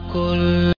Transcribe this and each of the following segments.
كل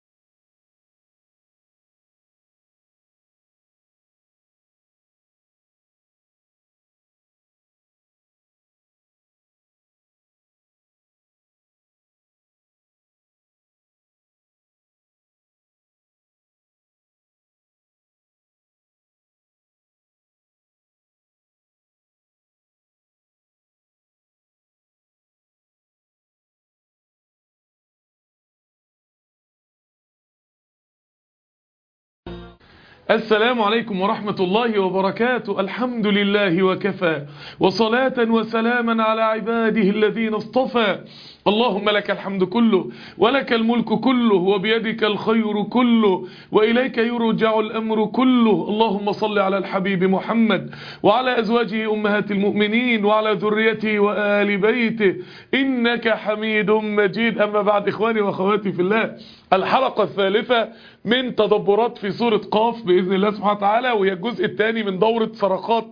السلام عليكم ورحمة الله وبركاته الحمد لله وكفى وصلاة وسلاما على عباده الذين اصطفى اللهم لك الحمد كله ولك الملك كله وبيدك الخير كله وإليك يرجع الأمر كله اللهم صل على الحبيب محمد وعلى أزواجه أمهات المؤمنين وعلى ذريته وآل بيته إنك حميد مجيد أما بعد إخواني وأخواتي في الله الحلقة الثالثة من تدبرات في سورة قاف بإذن الله سبحانه وتعالى وهي الجزء الثاني من دورة صرخات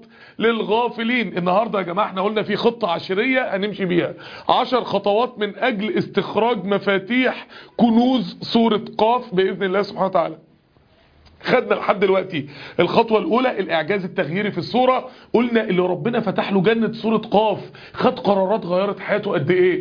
للغافلين النهاردة يا جماعة احنا قلنا في خطة عشرية هنمشي بيها عشر خطوات من أجل استخراج مفاتيح كنوز سورة قاف بإذن الله سبحانه وتعالى خدنا لحد دلوقتي الخطوة الأولى الإعجاز التغييري في الصورة قلنا اللي ربنا فتح له جنة سورة قاف خد قرارات غيرت حياته قد إيه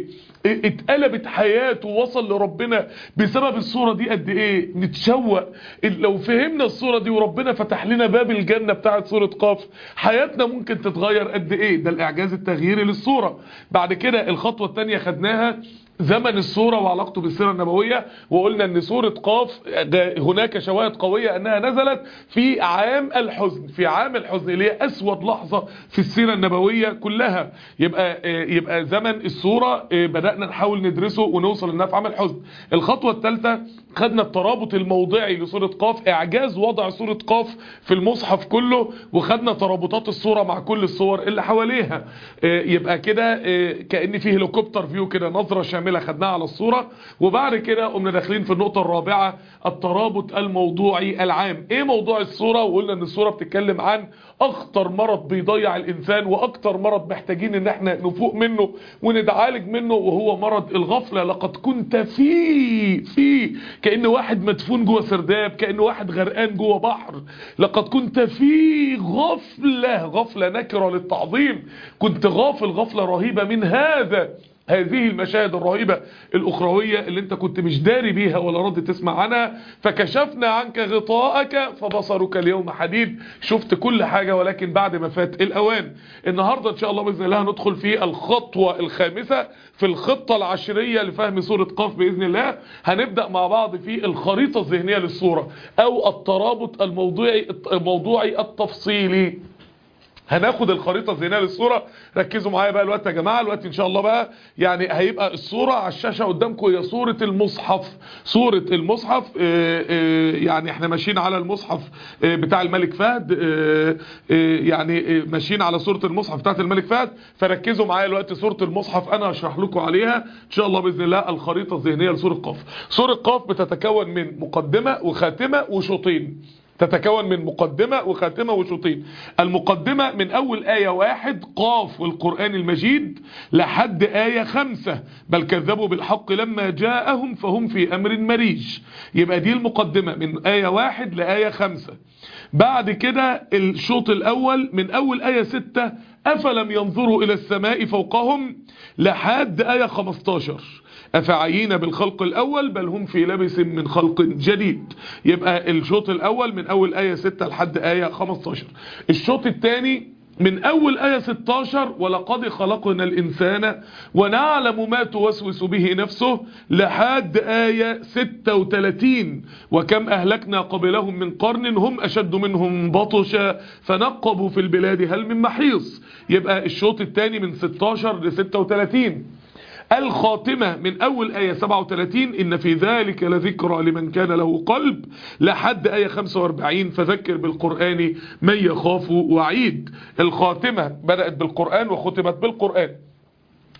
اتقلبت حياته وصل لربنا بسبب الصورة دي قد ايه نتشوق لو فهمنا الصورة دي وربنا فتح لنا باب الجنة بتاعت سورة قاف حياتنا ممكن تتغير قد ايه ده الاعجاز التغييري للصورة بعد كده الخطوة التانية خدناها زمن الصورة وعلاقته بالسيرة النبوية وقلنا ان سورة قاف هناك شواهد قوية انها نزلت في عام الحزن في عام الحزن اللي هي اسود لحظة في السيرة النبوية كلها يبقى يبقى زمن الصورة بدأنا نحاول ندرسه ونوصل لنها في عام الحزن الخطوة الثالثة خدنا الترابط الموضعي لسورة قاف اعجاز وضع سورة قاف في المصحف كله وخدنا ترابطات الصورة مع كل الصور اللي حواليها يبقى كده كأن فيه هليكوبتر فيو كده نظرة شاملة خدناها على الصورة وبعد كده قمنا داخلين في النقطة الرابعة الترابط الموضوعي العام ايه موضوع الصورة وقلنا ان الصورة بتتكلم عن اخطر مرض بيضيع الانسان واكتر مرض محتاجين ان احنا نفوق منه ونتعالج منه وهو مرض الغفلة لقد كنت في في كأن واحد مدفون جوه سرداب كأن واحد غرقان جوه بحر لقد كنت في غفلة غفلة نكرة للتعظيم كنت غافل غفلة رهيبة من هذا هذه المشاهد الرهيبة الأخروية اللي انت كنت مش داري بيها ولا راضي تسمع عنها فكشفنا عنك غطاءك فبصرك اليوم حديد شفت كل حاجة ولكن بعد ما فات الأوان النهاردة إن شاء الله بإذن الله ندخل في الخطوة الخامسة في الخطة العشرية لفهم سورة قاف بإذن الله هنبدأ مع بعض في الخريطة الذهنية للصورة أو الترابط الموضوعي الموضوعي التفصيلي هناخد الخريطة الذهنية للصورة ركزوا معايا بقى الوقت يا جماعة الوقت ان شاء الله بقى يعني هيبقى الصورة على الشاشة قدامكم هي صورة المصحف صورة المصحف اه اه يعني احنا ماشيين على المصحف اه بتاع الملك فهد يعني ماشيين على صورة المصحف بتاعت الملك فهد فركزوا معايا الوقت صورة المصحف انا هشرح لكم عليها ان شاء الله باذن الله الخريطة الذهنية لصورة قاف صورة قاف بتتكون من مقدمة وخاتمة وشوطين تتكون من مقدمة وخاتمة وشوطين المقدمة من أول آية واحد قاف والقرآن المجيد لحد آية خمسة بل كذبوا بالحق لما جاءهم فهم في أمر مريج يبقى دي المقدمة من آية واحد لآية خمسة بعد كده الشوط الأول من أول آية ستة أفلم ينظروا إلى السماء فوقهم لحد آية 15 أفعيين بالخلق الأول بل هم في لبس من خلق جديد يبقى الشوط الأول من أول آية 6 لحد آية 15 الشوط الثاني من أول آية 16 ولقد خلقنا الإنسان ونعلم ما توسوس به نفسه لحد آية 36 وكم أهلكنا قبلهم من قرن هم أشد منهم بطشا فنقبوا في البلاد هل من محيص يبقى الشوط الثاني من 16 ل 36 الخاتمة من أول آية 37 إن في ذلك لذكرى لمن كان له قلب لحد آية 45 فذكر بالقرآن من يخاف وعيد الخاتمة بدأت بالقرآن وختمت بالقرآن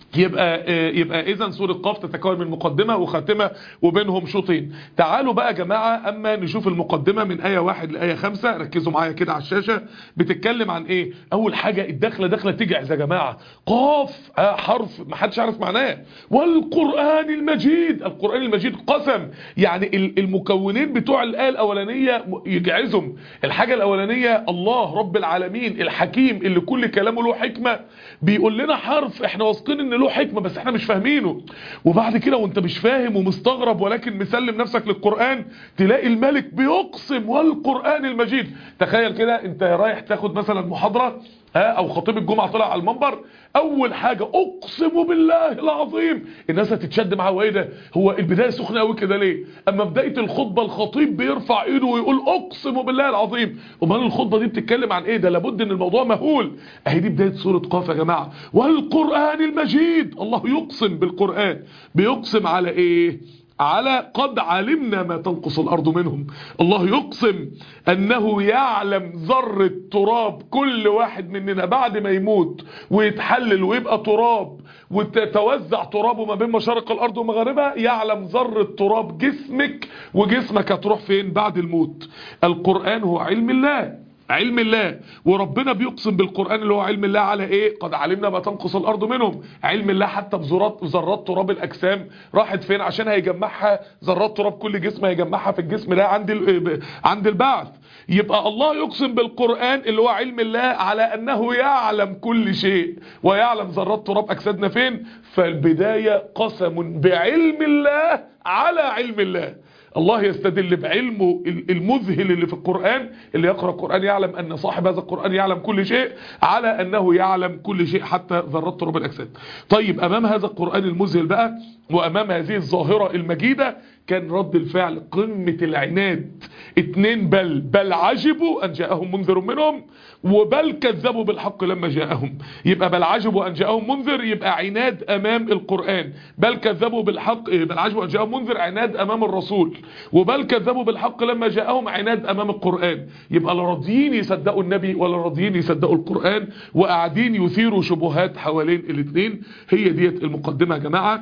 يبقى يبقى اذا سوره قاف تتكون من مقدمه وخاتمه وبينهم شوطين تعالوا بقى يا جماعه اما نشوف المقدمه من ايه واحد لايه خمسة ركزوا معايا كده على الشاشه بتتكلم عن ايه اول حاجه الدخله دخله تجعز يا جماعه قاف حرف ما حدش عارف معناه والقران المجيد القران المجيد قسم يعني المكونين بتوع الايه الاولانيه يجعزهم الحاجه الاولانيه الله رب العالمين الحكيم اللي كل كلامه له حكمه بيقول لنا حرف احنا واثقين ان له حكمة بس احنا مش فاهمينه وبعد كده وانت مش فاهم ومستغرب ولكن مسلم نفسك للقرآن تلاقي الملك بيقسم والقرآن المجيد تخيل كده انت رايح تاخد مثلا محاضرة ها او خطيب الجمعة طلع على المنبر اول حاجة اقسم بالله العظيم الناس هتتشد معاه وايه ده هو البداية سخنة قوي كده ليه اما بداية الخطبة الخطيب بيرفع ايده ويقول اقسم بالله العظيم امال الخطبة دي بتتكلم عن ايه ده لابد ان الموضوع مهول اهي دي بداية سورة قاف يا جماعة والقرآن المجيد الله يقسم بالقرآن بيقسم على ايه على قد علمنا ما تنقص الأرض منهم الله يقسم أنه يعلم ذرة تراب كل واحد مننا بعد ما يموت ويتحلل ويبقى تراب وتتوزع ترابه ما بين مشارق الأرض ومغاربها يعلم ذرة تراب جسمك وجسمك هتروح فين بعد الموت القرآن هو علم الله علم الله وربنا بيقسم بالقرآن اللي هو علم الله على ايه قد علمنا ما تنقص الارض منهم علم الله حتى بذرات ذرات تراب الاجسام راحت فين عشان هيجمعها ذرات تراب كل جسم هيجمعها في الجسم ده عند عند البعث يبقى الله يقسم بالقرآن اللي هو علم الله على انه يعلم كل شيء ويعلم ذرات تراب اجسادنا فين فالبداية قسم بعلم الله على علم الله الله يستدل بعلمه المذهل اللي في القرآن اللي يقرأ القرآن يعلم أن صاحب هذا القرآن يعلم كل شيء على أنه يعلم كل شيء حتى ذرات تراب الأجساد طيب أمام هذا القرآن المذهل بقى وأمام هذه الظاهرة المجيدة كان رد الفعل قمة العناد اتنين بل بل عجبوا أن جاءهم منذر منهم وبل كذبوا بالحق لما جاءهم يبقى بل عجبوا أن جاءهم منذر يبقى عناد أمام القرآن بل كذبوا بالحق بل عجبوا أن جاءهم منذر عناد أمام الرسول وبل كذبوا بالحق لما جاءهم عناد أمام القرآن يبقى لا راضيين يصدقوا النبي ولا راضيين يصدقوا القرآن وقاعدين يثيروا شبهات حوالين الاثنين هي ديت المقدمة يا جماعة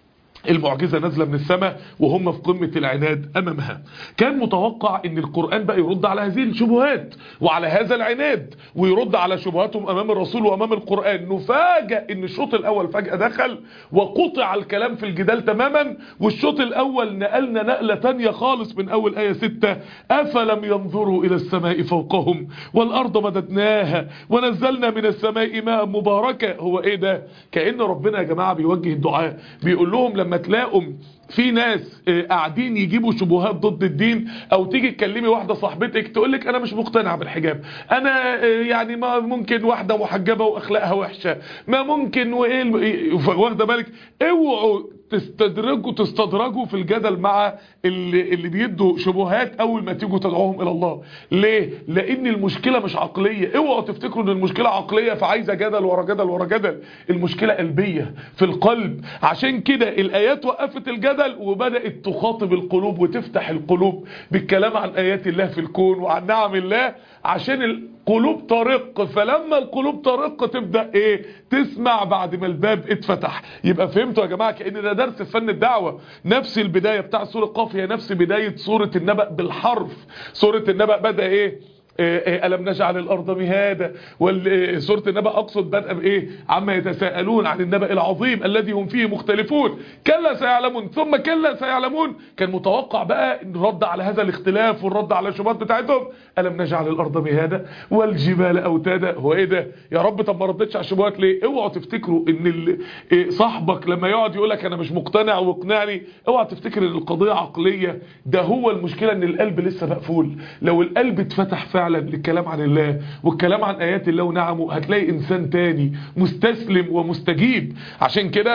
المعجزة نازلة من السماء وهم في قمة العناد أمامها كان متوقع ان القرآن بقى يرد على هذه الشبهات وعلى هذا العناد ويرد على شبهاتهم أمام الرسول وأمام القرآن نفاجأ ان الشوط الأول فجأة دخل وقطع الكلام في الجدال تماما والشوط الأول نقلنا نقلة تانية خالص من أول آية ستة أفلم ينظروا إلى السماء فوقهم والأرض مددناها ونزلنا من السماء ماء مباركة هو ايه ده كأن ربنا يا جماعة بيوجه الدعاء بيقول لهم لما تلاقوا في ناس قاعدين يجيبوا شبهات ضد الدين او تيجي تكلمي واحدة صاحبتك تقولك انا مش مقتنع بالحجاب انا يعني ما ممكن واحدة محجبة واخلاقها وحشة ما ممكن وايه واخده بالك اوعوا تستدرجوا تستدرجوا في الجدل مع اللي, اللي بيدوا شبهات اول ما تيجوا تدعوهم الى الله ليه لان المشكله مش عقليه اوعوا تفتكروا ان المشكله عقليه فعايزه جدل ورا جدل ورا جدل المشكله قلبيه في القلب عشان كده الايات وقفت الجدل وبدات تخاطب القلوب وتفتح القلوب بالكلام عن ايات الله في الكون وعن نعم الله عشان القلوب ترق فلما القلوب ترق تبدأ ايه تسمع بعد ما الباب اتفتح يبقى فهمتوا يا جماعة كأن ده درس في فن الدعوة نفس البداية بتاع سورة قاف هي نفس بداية سورة النبأ بالحرف سورة النبأ بدأ ايه ألم نجعل الأرض مهادا وسورة النبأ أقصد بدأ بإيه عما يتساءلون عن النبأ العظيم الذي هم فيه مختلفون كلا سيعلمون ثم كلا سيعلمون كان متوقع بقى الرد على هذا الاختلاف والرد على الشبهات بتاعتهم ألم نجعل الأرض مهادا والجبال أوتادا هو إيه ده يا رب طب ما ردتش على الشبهات ليه اوعوا تفتكروا ان صاحبك لما يقعد يقول لك أنا مش مقتنع واقنعني اوعوا تفتكر ان القضية عقلية ده هو المشكلة ان القلب لسه مقفول لو القلب اتفتح فعلا فعلا للكلام عن الله والكلام عن آيات الله ونعمه هتلاقي إنسان تاني مستسلم ومستجيب عشان كده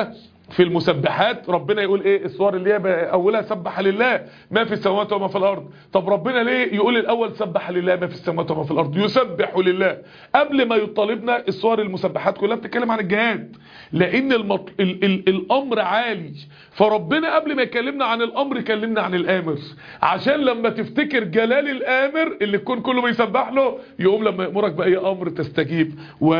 في المسبحات ربنا يقول ايه الصور اللي هي اولها سبح لله ما في السماوات وما في الارض طب ربنا ليه يقول الاول سبح لله ما في السماوات وما في الارض يسبح لله قبل ما يطالبنا الصور المسبحات كلها بتتكلم عن الجهاد لان المط... ال... ال... الامر عالي فربنا قبل ما يكلمنا عن الامر كلمنا عن الامر عشان لما تفتكر جلال الامر اللي الكون كله بيسبح له يقوم لما يامرك باي امر تستجيب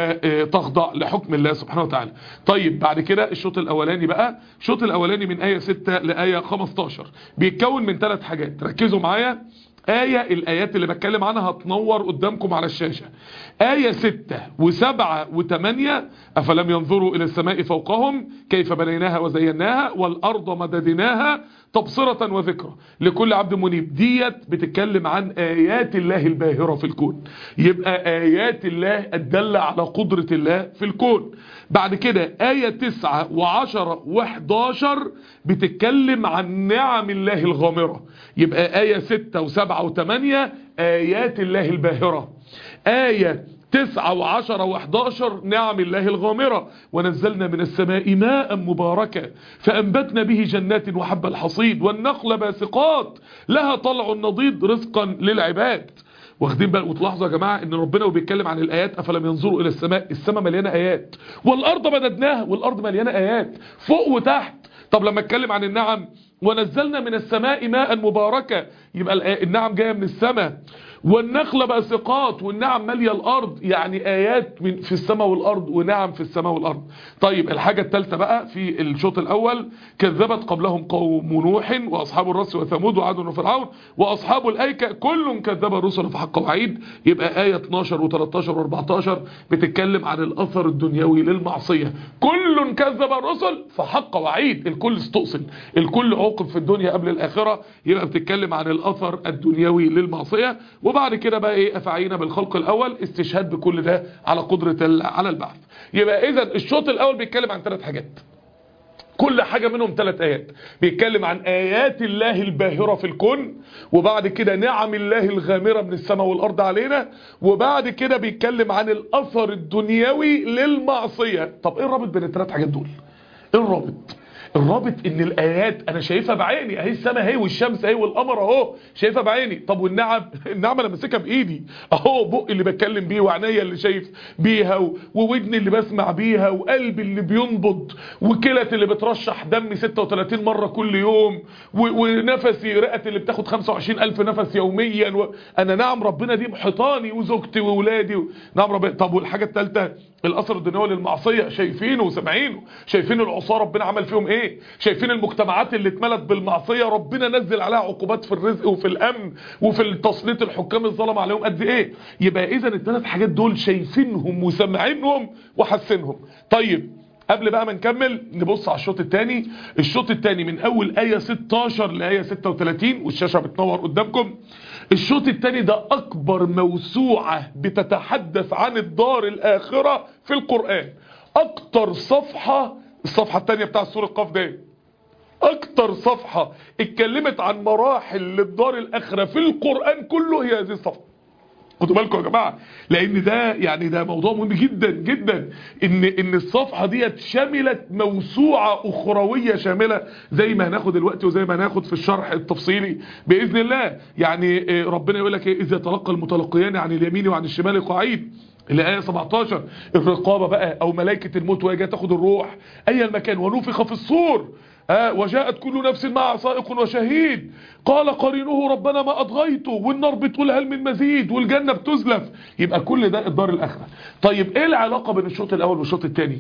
وتخضع لحكم الله سبحانه وتعالى طيب بعد كده الشوط الاولاني بقى الشوط الاولاني من ايه 6 لايه 15 بيتكون من ثلاث حاجات ركزوا معايا آية الآيات اللي بتكلم عنها هتنور قدامكم على الشاشة آية ستة وسبعة وثمانية أفلم ينظروا إلى السماء فوقهم كيف بنيناها وزيناها والأرض مددناها تبصرة وذكرى لكل عبد منيب ديت بتتكلم عن آيات الله الباهرة في الكون يبقى آيات الله الدالة على قدرة الله في الكون بعد كده آية تسعة وعشرة وحداشر بتتكلم عن نعم الله الغامرة يبقى آية ستة وسبعة وثمانية آيات الله الباهرة آية تسعة وعشرة وحداشر نعم الله الغامرة ونزلنا من السماء ماء مباركا فأنبتنا به جنات وحب الحصيد والنخل باسقات لها طلع نضيد رزقا للعباد واخدين بقى وتلاحظوا يا جماعة ان ربنا وبيتكلم عن الايات افلم ينظروا الى السماء السماء مليانة ايات والارض مددناها والارض مليانة ايات فوق وتحت طب لما اتكلم عن النعم ونزلنا من السماء ماء مباركا يبقى النعم جاية من السماء والنخل باسقات والنعم ماليه الارض يعني ايات من في السماء والارض ونعم في السماء والارض طيب الحاجه الثالثه بقى في الشوط الاول كذبت قبلهم قوم نوح واصحاب الرس وثمود وعاد وفرعون واصحاب الايكه كل كذب الرسل فحق وعيد يبقى ايه 12 و13 و14 بتتكلم عن الاثر الدنيوي للمعصيه كل كذب الرسل فحق وعيد الكل استؤصل الكل عوقب في الدنيا قبل الاخره يبقى بتتكلم عن الاثر الدنيوي للمعصيه وبعد كده بقى ايه افعينا بالخلق الاول استشهاد بكل ده على قدرة على البعث يبقى اذا الشوط الاول بيتكلم عن ثلاث حاجات كل حاجة منهم ثلاث آيات بيتكلم عن آيات الله الباهرة في الكون وبعد كده نعم الله الغامرة من السماء والأرض علينا وبعد كده بيتكلم عن الأثر الدنيوي للمعصية طب ايه الرابط بين الثلاث حاجات دول ايه الرابط الرابط ان الايات انا شايفها بعيني اهي السماء اهي والشمس اهي والقمر اهو شايفها بعيني طب والنعم النعمه انا ماسكها بايدي اهو بقي اللي بتكلم بيه وعينيا اللي شايف بيها وودني اللي بسمع بيها وقلبي اللي بينبض وكلتي اللي بترشح دمي 36 مره كل يوم ونفسي رئتي اللي بتاخد 25000 نفس يوميا و... انا نعم ربنا دي محيطاني وزوجتي واولادي و... نعم ربنا طب والحاجه الثالثه الاثر الدنيوي للمعصيه شايفينه وسامعينه شايفين العصاه ربنا عمل فيهم ايه شايفين المجتمعات اللي اتملت بالمعصيه ربنا نزل عليها عقوبات في الرزق وفي الامن وفي التسليط الحكام الظلم عليهم قد ايه يبقى اذا الثلاث حاجات دول شايفينهم وسامعينهم وحاسينهم طيب قبل بقى ما نكمل نبص على الشوط الثاني الشوط الثاني من اول ايه 16 لايه 36 والشاشه بتنور قدامكم الشوط الثاني ده اكبر موسوعه بتتحدث عن الدار الاخره في القران اكتر صفحه الصفحه الثانيه بتاع سوره القاف ده اكتر صفحه اتكلمت عن مراحل للدار الاخره في القران كله هي هذه الصفحه خدوا بالكم يا جماعه لان ده يعني ده موضوع مهم جدا جدا ان ان الصفحه ديت شملت موسوعه اخرويه شامله زي ما هناخد دلوقتي وزي ما هناخد في الشرح التفصيلي باذن الله يعني ربنا يقول لك اذا تلقى المتلقيان عن اليمين وعن الشمال قعيد الآية 17 الرقابة بقى أو ملائكة الموت وهي جايه تاخد الروح أي المكان ونفخ في الصور آه وجاءت كل نفس مع سائق وشهيد قال قرينه ربنا ما أضغيته والنار بتقول هل من مزيد والجنة بتزلف يبقى كل ده الدار الآخرة طيب ايه العلاقة بين الشوط الأول والشوط الثاني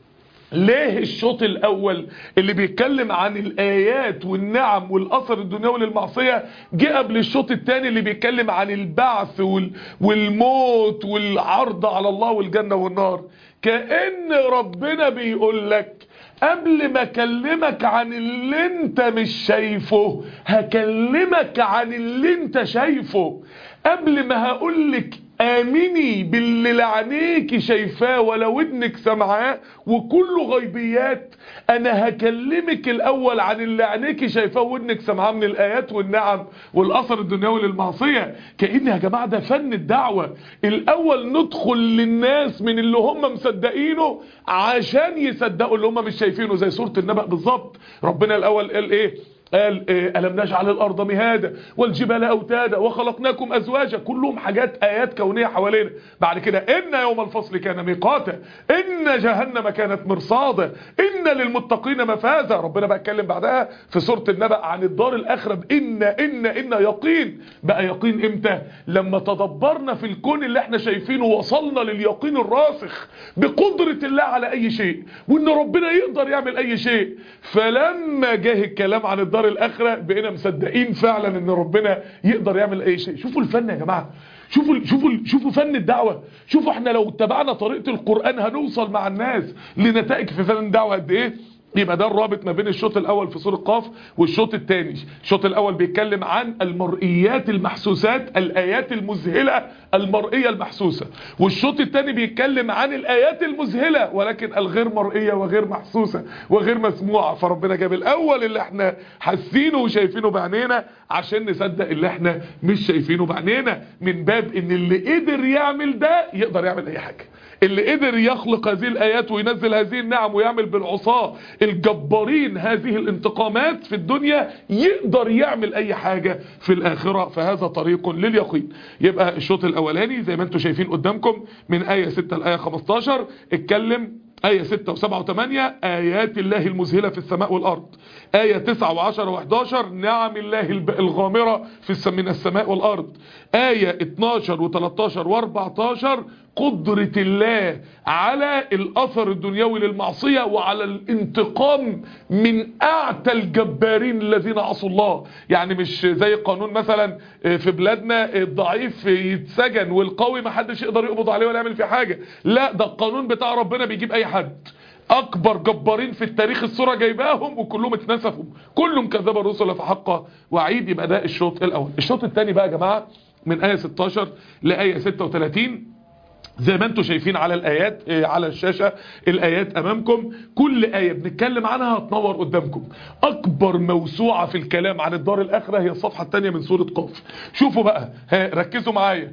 ليه الشوط الاول اللي بيتكلم عن الايات والنعم والاثر الدنيوي للمعصيه جه قبل الشوط الثاني اللي بيتكلم عن البعث والموت والعرض على الله والجنه والنار كان ربنا بيقول لك قبل ما اكلمك عن اللي انت مش شايفه هكلمك عن اللي انت شايفه قبل ما هقولك امني باللي لعينيك شايفاه ولا ودنك سمعاه وكله غيبيات انا هكلمك الاول عن اللي عينيك شايفاه ودنك سمعاه من الايات والنعم والاثر الدنيوي للمعصيه كان يا جماعه ده فن الدعوه الاول ندخل للناس من اللي هم مصدقينه عشان يصدقوا اللي هم مش شايفينه زي سوره النبأ بالظبط ربنا الاول قال ايه قال إيه ألم نجعل الأرض مهادا والجبال أوتادا وخلقناكم أزواجا كلهم حاجات آيات كونية حوالينا بعد كده إن يوم الفصل كان ميقاتا إن جهنم كانت مرصادا إن للمتقين مفازا ربنا بقى اتكلم بعدها في سورة النبأ عن الدار الآخرة إن إن إن يقين بقى يقين إمتى لما تدبرنا في الكون اللي احنا شايفينه وصلنا لليقين الراسخ بقدرة الله على أي شيء وإن ربنا يقدر يعمل أي شيء فلما جه الكلام عن الدار الاخره بقينا مصدقين فعلا ان ربنا يقدر يعمل اي شيء شوفوا الفن يا جماعه شوفوا شوفوا شوفوا فن الدعوه شوفوا احنا لو اتبعنا طريقه القران هنوصل مع الناس لنتائج في فن الدعوه قد ايه يبقى ده الرابط ما بين الشوط الاول في سوره قاف والشوط الثاني الشوط الاول بيتكلم عن المرئيات المحسوسات الايات المذهله المرئيه المحسوسه والشوط الثاني بيتكلم عن الايات المذهله ولكن الغير مرئيه وغير محسوسه وغير مسموعه فربنا جاب الاول اللي احنا حاسينه وشايفينه بعينينا عشان نصدق اللي احنا مش شايفينه بعينينا من باب ان اللي قدر يعمل ده يقدر يعمل اي حاجه اللي قدر يخلق هذه الآيات وينزل هذه النعم ويعمل بالعصاة الجبارين هذه الانتقامات في الدنيا يقدر يعمل أي حاجة في الآخرة فهذا طريق لليقين يبقى الشوط الأولاني زي ما انتم شايفين قدامكم من آية 6 لآية 15 اتكلم آية 6 و7 و8 آيات الله المذهلة في السماء والأرض آية 9 و10 و11 نعم الله الغامرة في من السماء والأرض آية 12 و13 و14 قدرة الله على الأثر الدنيوي للمعصية وعلى الانتقام من أعتى الجبارين الذين عصوا الله يعني مش زي قانون مثلا في بلادنا الضعيف يتسجن والقوي ما حدش يقدر يقبض عليه ولا يعمل فيه حاجة لا ده القانون بتاع ربنا بيجيب أي حد اكبر جبارين في التاريخ الصورة جايباهم وكلهم اتنسفوا كلهم كذب الرسل فحق وعيد يبقى ده الشوط الاول الشوط الثاني بقى يا جماعة من آية 16 لآية 36 زي ما انتم شايفين على الآيات على الشاشة الآيات أمامكم كل آية بنتكلم عنها هتنور قدامكم أكبر موسوعة في الكلام عن الدار الآخرة هي الصفحة الثانية من سورة قاف شوفوا بقى ها ركزوا معايا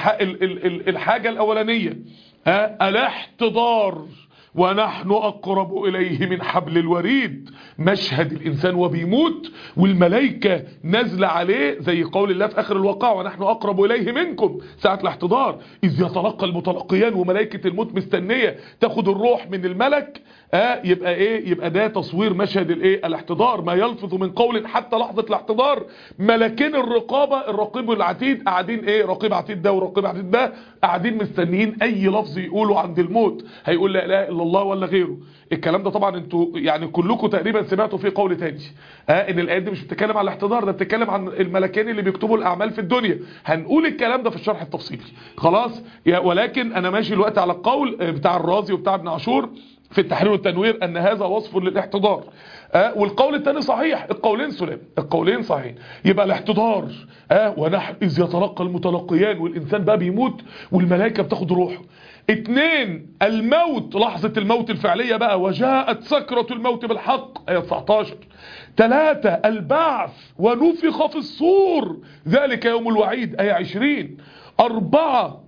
الحاجة الأولانية ها الاحتضار ونحن أقرب إليه من حبل الوريد مشهد الإنسان وبيموت والملائكة نازلة عليه زي قول الله في آخر الواقع ونحن أقرب إليه منكم ساعة الاحتضار إذ يتلقى المتلقيان وملائكة الموت مستنية تاخد الروح من الملك آه يبقى ايه يبقى ده تصوير مشهد الايه الاحتضار ما يلفظ من قول حتى لحظة الاحتضار ملكين الرقابة الرقيب والعتيد قاعدين ايه رقيب عتيد ده ورقيب عتيد ده قاعدين مستنيين اي لفظ يقوله عند الموت هيقول لا اله الا الله ولا غيره الكلام ده طبعا انتوا يعني كلكم تقريبا سمعتوا فيه قول تاني اه ان الايات دي مش بتتكلم عن الاحتضار ده بتتكلم عن الملكين اللي بيكتبوا الاعمال في الدنيا هنقول الكلام ده في الشرح التفصيلي خلاص ولكن انا ماشي الوقت على القول بتاع الرازي وبتاع ابن عاشور في التحرير والتنوير ان هذا وصف للاحتضار آه والقول الثاني صحيح القولين سلام القولين صحيح يبقى الاحتضار آه ونحن اذ يتلقى المتلقيان والانسان بقى بيموت والملائكه بتاخد روحه اتنين الموت لحظة الموت الفعلية بقى وجاءت سكرة الموت بالحق آية 19 تلاتة البعث ونفخ في الصور ذلك يوم الوعيد آية 20 أربعة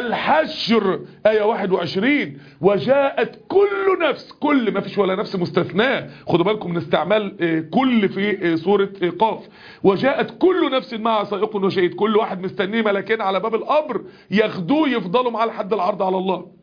الحشر آية 21 وجاءت كل نفس كل ما فيش ولا نفس مستثناة خدوا بالكم من استعمال كل في سورة قاف وجاءت كل نفس معها سائق وشهيد كل واحد مستنيه ملكين على باب القبر ياخدوه يفضلوا معاه لحد العرض على الله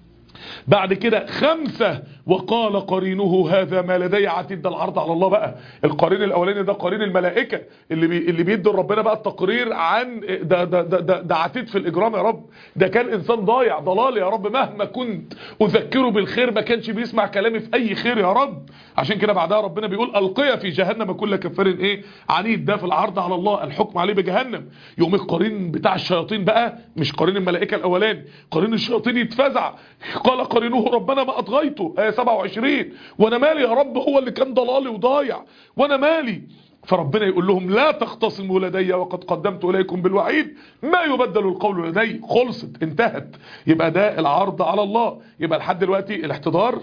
بعد كده خمسة وقال قرينه هذا ما لدي عتيد ده العرض على الله بقى القرين الاولاني ده قرين الملائكة اللي بي اللي بيدي ربنا بقى التقرير عن ده ده ده, ده, ده عتيد في الاجرام يا رب ده كان انسان ضايع ضلال يا رب مهما كنت اذكره بالخير ما كانش بيسمع كلامي في اي خير يا رب عشان كده بعدها ربنا بيقول القيا في جهنم كل كفار ايه عنيد ده في العرض على الله الحكم عليه بجهنم يوم القرين بتاع الشياطين بقى مش قرين الملائكة الاولاني قرين الشياطين يتفزع قال قرينه ربنا ما اطغيته آية 27 وانا مالي يا رب هو اللي كان ضلالي وضايع وانا مالي فربنا يقول لهم لا تختصموا لدي وقد قدمت إليكم بالوعيد ما يبدل القول لدي خلصت انتهت يبقى ده العرض على الله يبقى لحد دلوقتي الاحتضار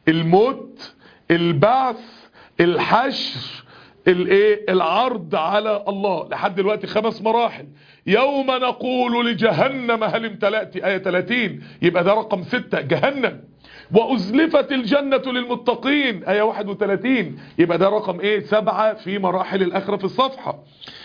الموت البعث الحشر الايه العرض على الله لحد دلوقتي خمس مراحل يوم نقول لجهنم هل امتلأت آية 30 يبقى ده رقم 6 جهنم وأزلفت الجنة للمتقين آية 31 يبقى ده رقم ايه سبعة في مراحل الآخرة في الصفحة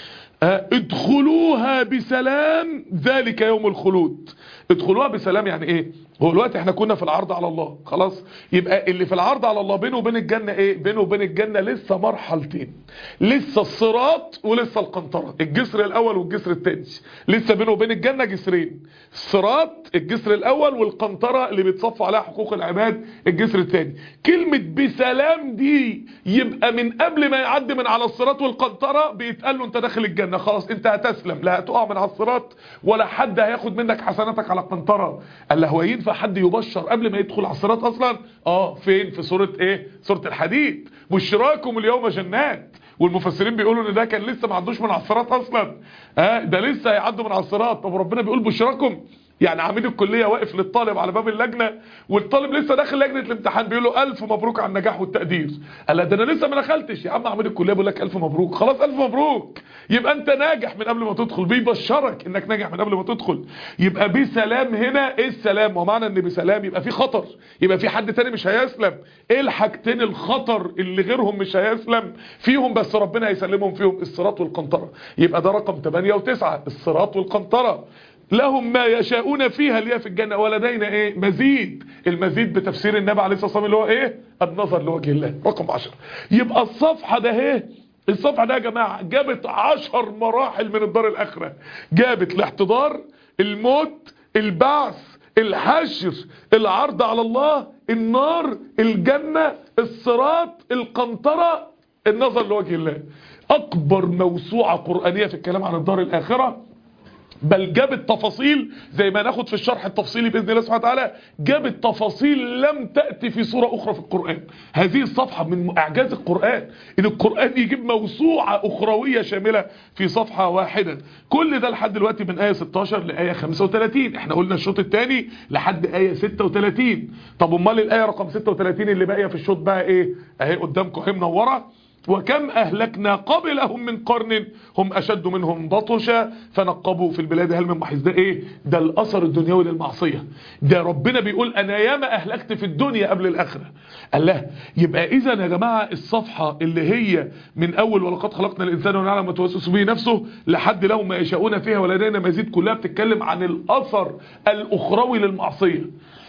آه ادخلوها بسلام ذلك يوم الخلود ادخلوها بسلام يعني ايه هو الوقت احنا كنا في العرض على الله خلاص يبقى اللي في العرض على الله بينه وبين الجنة ايه بينه وبين الجنة لسه مرحلتين لسه الصراط ولسه القنطرة الجسر الاول والجسر الثاني لسه بينه وبين الجنة جسرين الصراط الجسر الاول والقنطرة اللي بيتصفى عليها حقوق العباد الجسر الثاني كلمة بسلام دي يبقى من قبل ما يعدي من على الصراط والقنطرة بيتقال له انت داخل الجنة خلاص انت هتسلم لا هتقع من على الصراط ولا حد هياخد منك حسناتك على القنطرة قال له هو ينفع حد يبشر قبل ما يدخل على الصراط اصلا اه فين في سورة ايه سورة الحديد بشراكم اليوم جنات والمفسرين بيقولوا ان ده كان لسه ما عدوش من على الصراط اصلا اه ده لسه هيعدوا من على الصراط طب ربنا بيقول بشراكم يعني عميد الكلية واقف للطالب على باب اللجنة والطالب لسه داخل لجنة الامتحان بيقول له ألف مبروك على النجاح والتقدير قال ده أنا لسه ما دخلتش يا عم عميد الكلية بيقول لك ألف مبروك خلاص ألف مبروك يبقى أنت ناجح من قبل ما تدخل بيبشرك إنك ناجح من قبل ما تدخل يبقى بسلام هنا إيه السلام ومعنى إن بسلام يبقى في خطر يبقى في حد تاني مش هيسلم إيه الحاجتين الخطر اللي غيرهم مش هيسلم فيهم بس ربنا هيسلمهم فيهم الصراط والقنطرة يبقى ده رقم 8 و9 الصراط والقنطرة لهم ما يشاءون فيها اللي هي في الجنة ولدينا ايه مزيد المزيد بتفسير النبي عليه الصلاة والسلام اللي هو ايه النظر لوجه الله رقم 10 يبقى الصفحة ده ايه الصفحة ده يا جماعة جابت عشر مراحل من الدار الاخرة جابت الاحتضار الموت البعث الحشر العرض على الله النار الجنة الصراط القنطرة النظر لوجه الله اكبر موسوعة قرآنية في الكلام عن الدار الاخرة بل جابت تفاصيل زي ما ناخد في الشرح التفصيلي بإذن الله سبحانه وتعالى جابت تفاصيل لم تأتي في صورة أخرى في القرآن هذه الصفحة من إعجاز القرآن إن القرآن يجيب موسوعة أخروية شاملة في صفحة واحدة كل ده لحد دلوقتي من آية 16 لآية 35 احنا قلنا الشوط الثاني لحد آية 36 طب امال الآية رقم 36 اللي باقية في الشوط بقى ايه اهي قدامكم اهي منوره وكم أهلكنا قبلهم من قرن هم أشد منهم بطشا فنقبوا في البلاد هل من محيز ده إيه ده الأثر الدنيوي للمعصية ده ربنا بيقول أنا ياما أهلكت في الدنيا قبل الآخرة قال له يبقى إذا يا جماعة الصفحة اللي هي من أول ولقد خلقنا الإنسان ونعلم ما توسوس به نفسه لحد لهم ما يشاءون فيها ولدينا مزيد كلها بتتكلم عن الأثر الأخروي للمعصية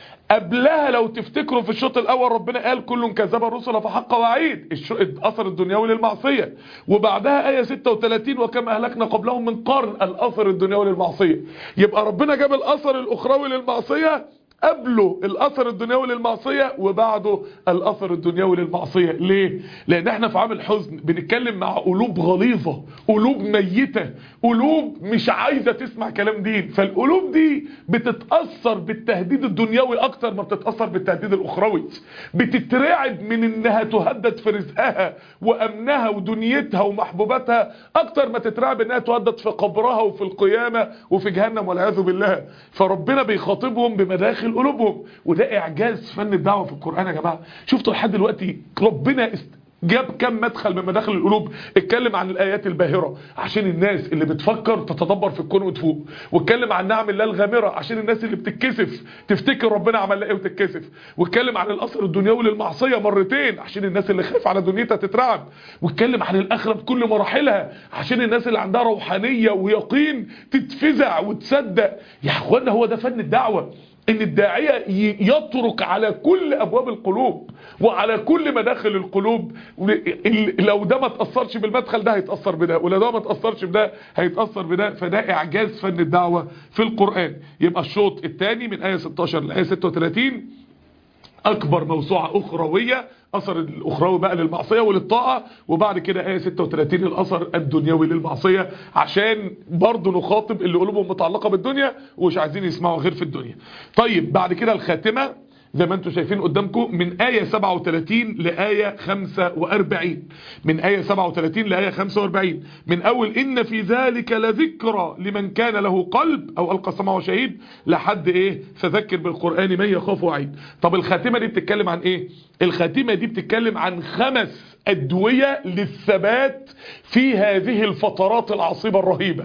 قبلها لو تفتكروا في الشوط الاول ربنا قال كل كذب الرسل فحق وعيد الاثر الدنيوي للمعصيه وبعدها ايه 36 وكم اهلكنا قبلهم من قرن الاثر الدنيوي للمعصيه يبقى ربنا جاب الاثر الاخروي للمعصيه قبله الاثر الدنيوي للمعصيه وبعده الاثر الدنيوي للمعصيه ليه لان احنا في عام الحزن بنتكلم مع قلوب غليظه قلوب ميته قلوب مش عايزه تسمع كلام دين فالقلوب دي بتتاثر بالتهديد الدنيوي اكتر ما بتتاثر بالتهديد الاخروي بتترعب من انها تهدد في رزقها وامنها ودنيتها ومحبوباتها اكتر ما تترعب انها تهدد في قبرها وفي القيامه وفي جهنم والعياذ بالله فربنا بيخاطبهم بمداخل قلوبهم وده اعجاز فن الدعوه في القران يا جماعه شفتوا لحد دلوقتي ربنا است... جاب كم مدخل من مداخل القلوب اتكلم عن الايات الباهره عشان الناس اللي بتفكر تتدبر في الكون وتفوق واتكلم عن نعم الله الغامره عشان الناس اللي بتتكسف تفتكر ربنا عمل ايه وتتكسف واتكلم عن الاثر الدنيوي للمعصيه مرتين عشان الناس اللي خايف على دنيتها تترعب واتكلم عن الاخره بكل مراحلها عشان الناس اللي عندها روحانيه ويقين تتفزع وتصدق يا اخوانا هو ده فن الدعوه ان الداعية يترك على كل ابواب القلوب وعلى كل مداخل القلوب لو ده ما تأثرش بالمدخل ده هيتأثر بده ولو ده ما تأثرش بده هيتأثر بده فده اعجاز فن الدعوة في القرآن يبقى الشوط الثاني من آية 16 لآية 36 اكبر موسوعة اخروية اثر الاخروي بقى للمعصية وللطاعة وبعد كده آية 36 الاثر الدنيوي للمعصية عشان برضو نخاطب اللي قلوبهم متعلقة بالدنيا ومش عايزين يسمعوا غير في الدنيا طيب بعد كده الخاتمة زي ما انتم شايفين قدامكم من آية 37 لآية 45 من آية 37 لآية 45 من أول إن في ذلك لذكرى لمن كان له قلب أو ألقى السمع وشهيد لحد إيه فذكر بالقرآن من يخاف وعيد طب الخاتمة دي بتتكلم عن إيه الخاتمة دي بتتكلم عن خمس أدوية للثبات في هذه الفترات العصيبة الرهيبة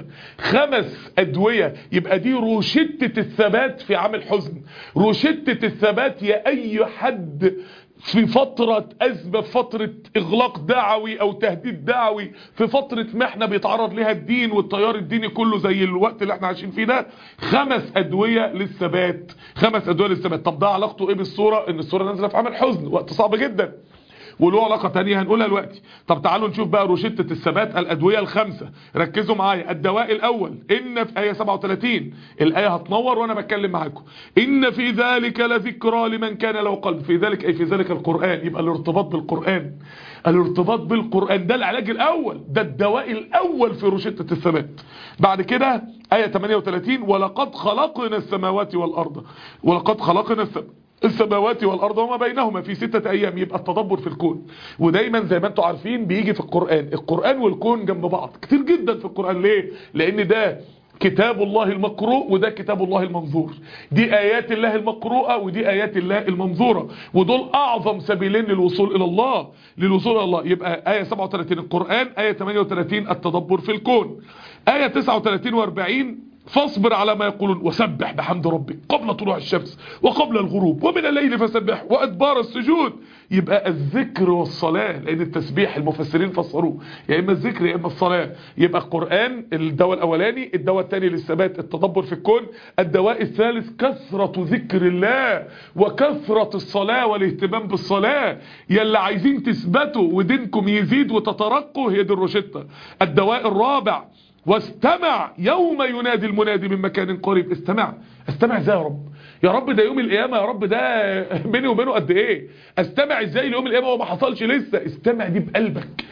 خمس أدوية يبقى دي روشتة الثبات في عام الحزن روشتة الثبات يا أي حد في فترة أزمة في فترة إغلاق دعوي أو تهديد دعوي في فترة محنة بيتعرض لها الدين والتيار الديني كله زي الوقت اللي احنا عايشين فيه ده خمس أدوية للثبات خمس أدوية للثبات طب ده علاقته إيه بالصورة إن الصورة نازلة في عام الحزن وقت صعب جدا وله علاقة تانية هنقولها دلوقتي طب تعالوا نشوف بقى روشتة الثبات الأدوية الخمسة ركزوا معايا الدواء الأول إن في آية 37 الآية هتنور وأنا بتكلم معاكم إن في ذلك لذكرى لمن كان له قلب في ذلك أي في ذلك القرآن يبقى الارتباط بالقرآن الارتباط بالقرآن ده العلاج الأول ده الدواء الأول في روشتة الثبات بعد كده آية 38 ولقد خلقنا السماوات والأرض ولقد خلقنا السماوات السماوات والأرض وما بينهما في ستة أيام يبقى التدبر في الكون ودايما زي ما انتم عارفين بيجي في القرآن القرآن والكون جنب بعض كتير جدا في القرآن ليه؟ لأن ده كتاب الله المقروء وده كتاب الله المنظور دي آيات الله المقروءة ودي آيات الله المنظورة ودول أعظم سبيلين للوصول إلى الله للوصول إلى الله يبقى آية 37 القرآن آية 38 التدبر في الكون آية 39 و40 فاصبر على ما يقولون وسبح بحمد ربك قبل طلوع الشمس وقبل الغروب ومن الليل فسبح وأدبار السجود يبقى الذكر والصلاة لأن التسبيح المفسرين فسروه يا إما الذكر يا إما الصلاة يبقى القرآن الدواء الأولاني الدواء الثاني للثبات التدبر في الكون الدواء الثالث كثرة ذكر الله وكثرة الصلاة والاهتمام بالصلاة يلي عايزين تثبتوا ودينكم يزيد وتترقوا هي دي الروشتة الدواء الرابع واستمع يوم ينادي المنادي من مكان قريب استمع استمع ازاي يا رب يا رب ده يوم القيامة يا رب ده بيني وبينه قد ايه استمع ازاي ليوم القيامة وما حصلش لسه استمع دي بقلبك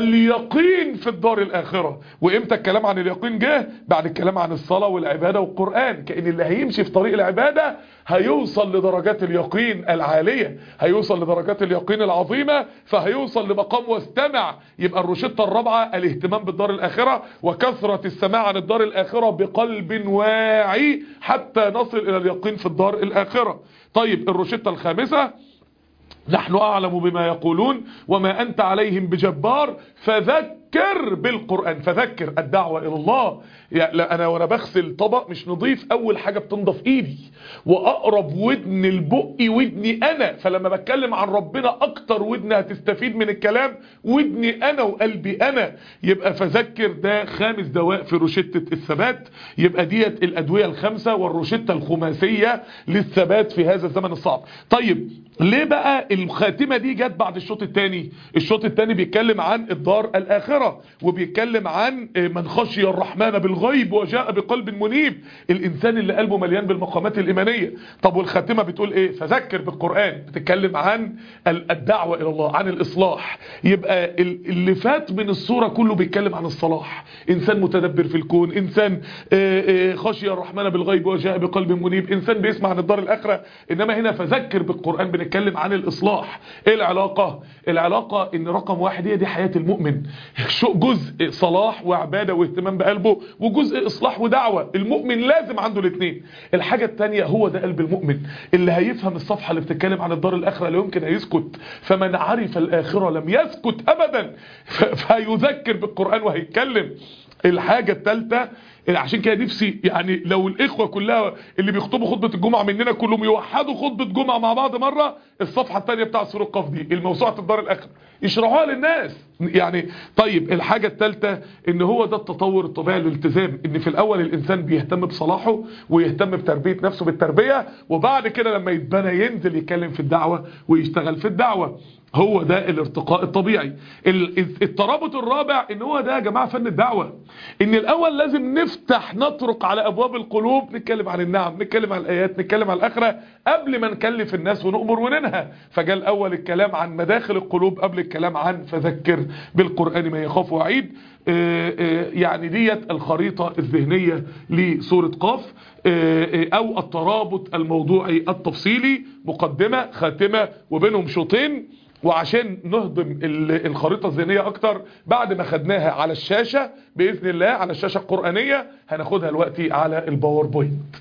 اليقين في الدار الاخرة وامتى الكلام عن اليقين جه بعد الكلام عن الصلاة والعبادة والقرآن كأن اللي هيمشي في طريق العبادة هيوصل لدرجات اليقين العالية هيوصل لدرجات اليقين العظيمة فهيوصل لمقام واستمع يبقى الروشتة الرابعة الاهتمام بالدار الآخرة وكثرة السماع عن الدار الآخرة بقلب واعي حتى نصل إلى اليقين في الدار الآخرة طيب الروشتة الخامسة نحن أعلم بما يقولون وما أنت عليهم بجبار فذكر بالقرآن فذكر الدعوة إلى الله يعني أنا وأنا بغسل طبق مش نضيف أول حاجة بتنضف إيدي وأقرب ودن البقي ودني أنا فلما بتكلم عن ربنا أكتر ودن هتستفيد من الكلام ودني أنا وقلبي أنا يبقى فذكر ده خامس دواء في روشتة الثبات يبقى ديت الأدوية الخمسة والروشتة الخماسية للثبات في هذا الزمن الصعب طيب ليه بقى الخاتمة دي جت بعد الشوط الثاني الشوط الثاني بيتكلم عن الدار الآخرة وبيتكلم عن من خشي الرحمن بالغيب وجاء بقلب منيب الإنسان اللي قلبه مليان بالمقامات الإيمانية طب والخاتمة بتقول إيه فذكر بالقرآن بتتكلم عن الدعوة إلى الله عن الإصلاح يبقى اللي فات من الصورة كله بيتكلم عن الصلاح إنسان متدبر في الكون إنسان خشي الرحمن بالغيب وجاء بقلب منيب إنسان بيسمع عن الدار الآخرة إنما هنا فذكر بالقرآن بنتكلم عن الإصلاح إيه العلاقة العلاقة إن رقم واحد هي دي حياة المؤمن شو جزء صلاح وعبادة واهتمام بقلبه وجزء إصلاح ودعوة المؤمن لازم عنده الاثنين الحاجة الثانية هو ده قلب المؤمن اللي هيفهم الصفحة اللي بتتكلم عن الدار الآخرة لا يمكن هيسكت فمن عرف الآخرة لم يسكت أبدا فيذكر بالقرآن وهيتكلم الحاجة الثالثة عشان كده نفسي يعني لو الاخوه كلها اللي بيخطبوا خطبه الجمعه مننا كلهم يوحدوا خطبه جمعه مع بعض مره الصفحه الثانيه بتاع سوره القاف دي الموسوعه الدار الاخره يشرحوها للناس يعني طيب الحاجه الثالثه ان هو ده التطور الطبيعي للالتزام ان في الاول الانسان بيهتم بصلاحه ويهتم بتربيه نفسه بالتربيه وبعد كده لما يتبنى ينزل يتكلم في الدعوه ويشتغل في الدعوه هو ده الارتقاء الطبيعي الترابط الرابع ان هو ده يا جماعة فن الدعوة ان الاول لازم نفتح نطرق على ابواب القلوب نتكلم عن النعم نتكلم عن الايات نتكلم عن الاخرة قبل ما نكلف الناس ونؤمر وننهى فجاء الاول الكلام عن مداخل القلوب قبل الكلام عن فذكر بالقرآن ما يخاف وعيد يعني ديت الخريطة الذهنية لسورة قاف او الترابط الموضوعي التفصيلي مقدمة خاتمة وبينهم شوطين وعشان نهضم ال- الخريطة الذهنية اكتر بعد ما خدناها على الشاشة بإذن الله على الشاشة القرآنية هناخدها دلوقتي على الباوربوينت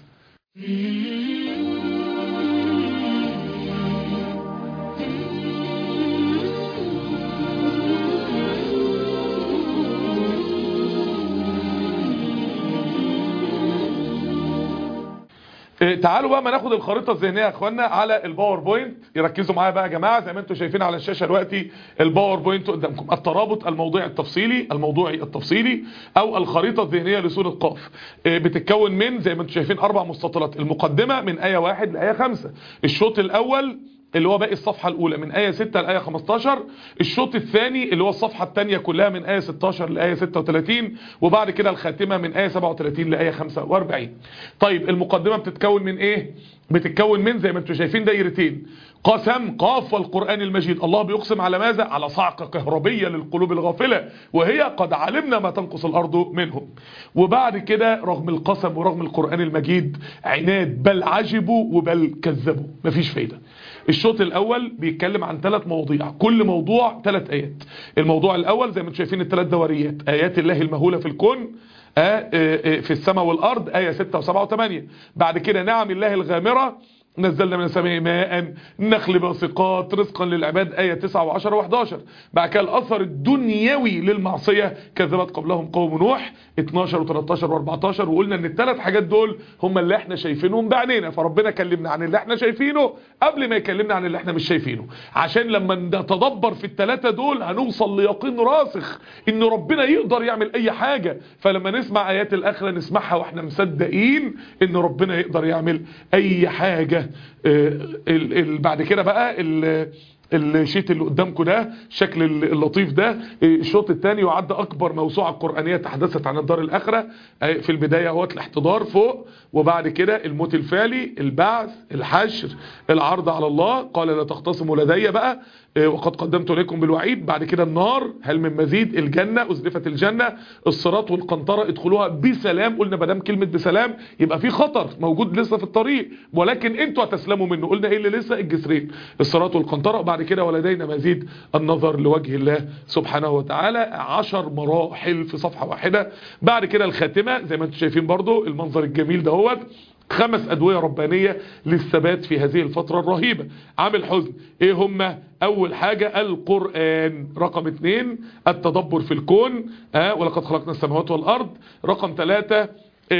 إيه، تعالوا بقى ما ناخد الخريطة الذهنية يا اخوانا على الباوربوينت يركزوا معايا بقى يا جماعة زي ما انتم شايفين على الشاشة دلوقتي الباوربوينت قدامكم الترابط الموضوعي التفصيلي الموضوعي التفصيلي او الخريطة الذهنية لسورة قاف إيه، بتتكون من زي ما انتم شايفين اربع مستطيلات المقدمة من آية واحد لآية خمسة الشوط الاول اللي هو باقي الصفحة الأولى من آية 6 لآية 15 الشوط الثاني اللي هو الصفحة الثانية كلها من آية 16 لآية 36 وبعد كده الخاتمة من آية 37 لآية 45 طيب المقدمة بتتكون من إيه؟ بتتكون من زي ما انتم شايفين دايرتين قسم قاف والقرآن المجيد الله بيقسم على ماذا؟ على صعقة كهربية للقلوب الغافلة وهي قد علمنا ما تنقص الأرض منهم وبعد كده رغم القسم ورغم القرآن المجيد عناد بل عجبوا وبل كذبوا مفيش فايدة الشوط الاول بيتكلم عن ثلاث مواضيع كل موضوع ثلاث ايات الموضوع الاول زي ما انتم شايفين الثلاث دوريات ايات الله المهولة في الكون آه، آه، آه، في السماء والارض ايه 6 و7 و8 بعد كده نعم الله الغامرة نزلنا من السماء ماء نخل باسقات رزقا للعباد آية 9 و10 و11 بعد كده الأثر الدنيوي للمعصية كذبت قبلهم قوم نوح 12 و13 و14 وقلنا ان الثلاث حاجات دول هم اللي احنا شايفينهم بعينينا فربنا كلمنا عن اللي احنا شايفينه قبل ما يكلمنا عن اللي احنا مش شايفينه عشان لما نتدبر في الثلاثة دول هنوصل ليقين راسخ ان ربنا يقدر يعمل اي حاجة فلما نسمع ايات الاخرة نسمعها واحنا مصدقين ان ربنا يقدر يعمل اي حاجة آه، ال- ال- بعد كده بقى ال- الشيت اللي قدامكم ده الشكل اللطيف ده الشوط الثاني يعد اكبر موسوعه قرانيه تحدثت عن الدار الاخره في البدايه اهوت الاحتضار فوق وبعد كده الموت الفعلي البعث الحشر العرض على الله قال لا تختصموا لدي بقى وقد قدمت لكم بالوعيد بعد كده النار هل من مزيد الجنه ازلفت الجنه الصراط والقنطره ادخلوها بسلام قلنا ما دام كلمه بسلام يبقى في خطر موجود لسه في الطريق ولكن انتوا هتسلموا منه قلنا ايه اللي لسه الجسرين الصراط والقنطره بعد كده ولدينا مزيد النظر لوجه الله سبحانه وتعالى عشر مراحل في صفحة واحدة بعد كده الخاتمة زي ما انتم شايفين برضو المنظر الجميل دهوت خمس أدوية ربانية للثبات في هذه الفترة الرهيبة عامل حزن ايه هم اول حاجة القرآن رقم اتنين التدبر في الكون آه ولقد خلقنا السماوات والأرض رقم ثلاثة ال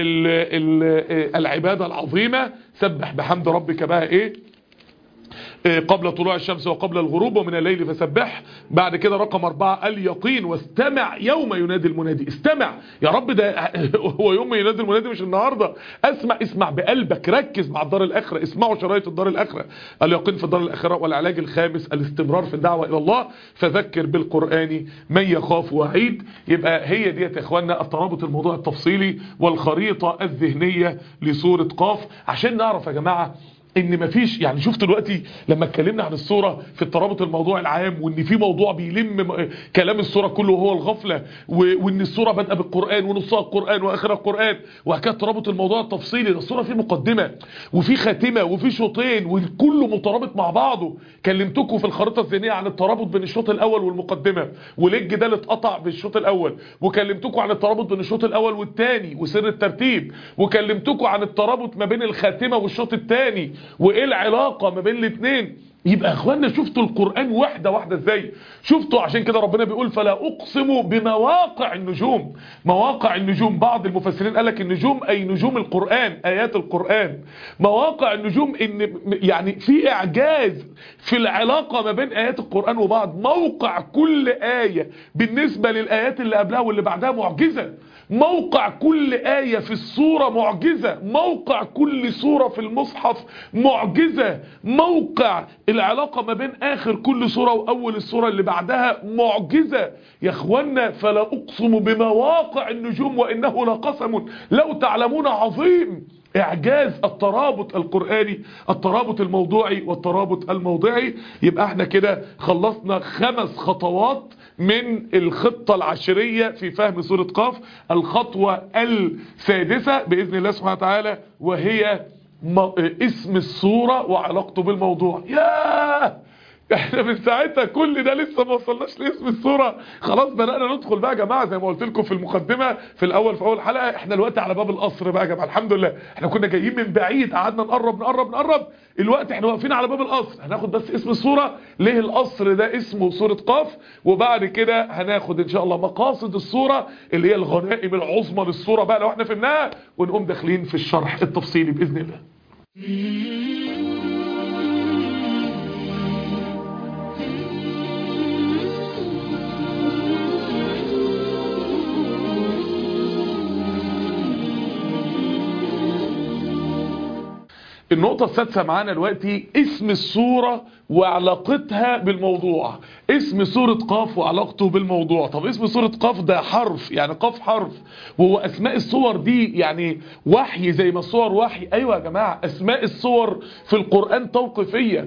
ال العبادة العظيمة سبح بحمد ربك بقى ايه قبل طلوع الشمس وقبل الغروب ومن الليل فسبح بعد كده رقم أربعة اليقين واستمع يوم ينادي المنادي استمع يا رب ده هو يوم ينادي المنادي مش النهاردة اسمع اسمع بقلبك ركز مع الدار الآخرة اسمعوا شرايط الدار الآخرة اليقين في الدار الآخرة والعلاج الخامس الاستمرار في الدعوة إلى الله فذكر بالقرآن من يخاف وعيد يبقى هي ديت يا اخوانا الترابط الموضوع التفصيلي والخريطة الذهنية لسورة قاف عشان نعرف يا جماعة ان مفيش يعني شفت دلوقتي لما اتكلمنا عن الصورة في الترابط الموضوع العام وان في موضوع بيلم كلام الصورة كله وهو الغفلة وان الصورة بادئه بالقرآن ونصها القرآن واخرها القرآن وهكذا ترابط الموضوع التفصيلي ده الصورة فيه مقدمة وفي خاتمة وفي شوطين وكله مترابط مع بعضه كلمتكم في الخريطة الذهنية عن الترابط بين الشوط الاول والمقدمة وليه ده اللي اتقطع بالشوط الاول وكلمتكم عن الترابط بين الشوط الاول والثاني وسر الترتيب وكلمتكم عن الترابط ما بين الخاتمة والشوط الثاني وايه العلاقة ما بين الاثنين يبقى يا اخوانا شفتوا القرآن واحدة واحدة ازاي شفتوا عشان كده ربنا بيقول فلا اقسم بمواقع النجوم مواقع النجوم بعض المفسرين قالك النجوم اي نجوم القرآن ايات القرآن مواقع النجوم ان يعني في اعجاز في العلاقة ما بين ايات القرآن وبعض موقع كل آية بالنسبة للآيات اللي قبلها واللي بعدها معجزة موقع كل آية في الصورة معجزة موقع كل سورة في المصحف معجزة موقع العلاقة ما بين آخر كل سورة وأول السورة اللي بعدها معجزة يا اخوانا فلا أقسم بمواقع النجوم وإنه لقسم لو تعلمون عظيم اعجاز الترابط القرآني الترابط الموضوعي والترابط الموضعي يبقى احنا كده خلصنا خمس خطوات من الخطة العشرية في فهم سورة قاف الخطوة السادسة بإذن الله سبحانه وتعالى وهي م... اسم الصورة وعلاقته بالموضوع ياه احنا من ساعتها كل ده لسه ما وصلناش لاسم الصورة خلاص بدأنا ندخل بقى يا جماعة زي ما قلت لكم في المقدمة في الاول في اول حلقة احنا دلوقتي على باب القصر بقى يا جماعة الحمد لله احنا كنا جايين من بعيد قعدنا نقرب نقرب نقرب الوقت احنا واقفين على باب القصر هناخد بس اسم الصورة ليه القصر ده اسمه صورة قاف وبعد كده هناخد ان شاء الله مقاصد الصورة اللي هي الغنائم العظمى للصورة بقى لو احنا فهمناها ونقوم داخلين في الشرح التفصيلي بإذن الله النقطة السادسة معانا دلوقتي اسم السورة وعلاقتها بالموضوع اسم سورة قاف وعلاقته بالموضوع طب اسم سورة قاف ده حرف يعني قاف حرف وهو اسماء الصور دي يعني وحي زي ما الصور وحي ايوه يا جماعة اسماء الصور في القرآن توقيفية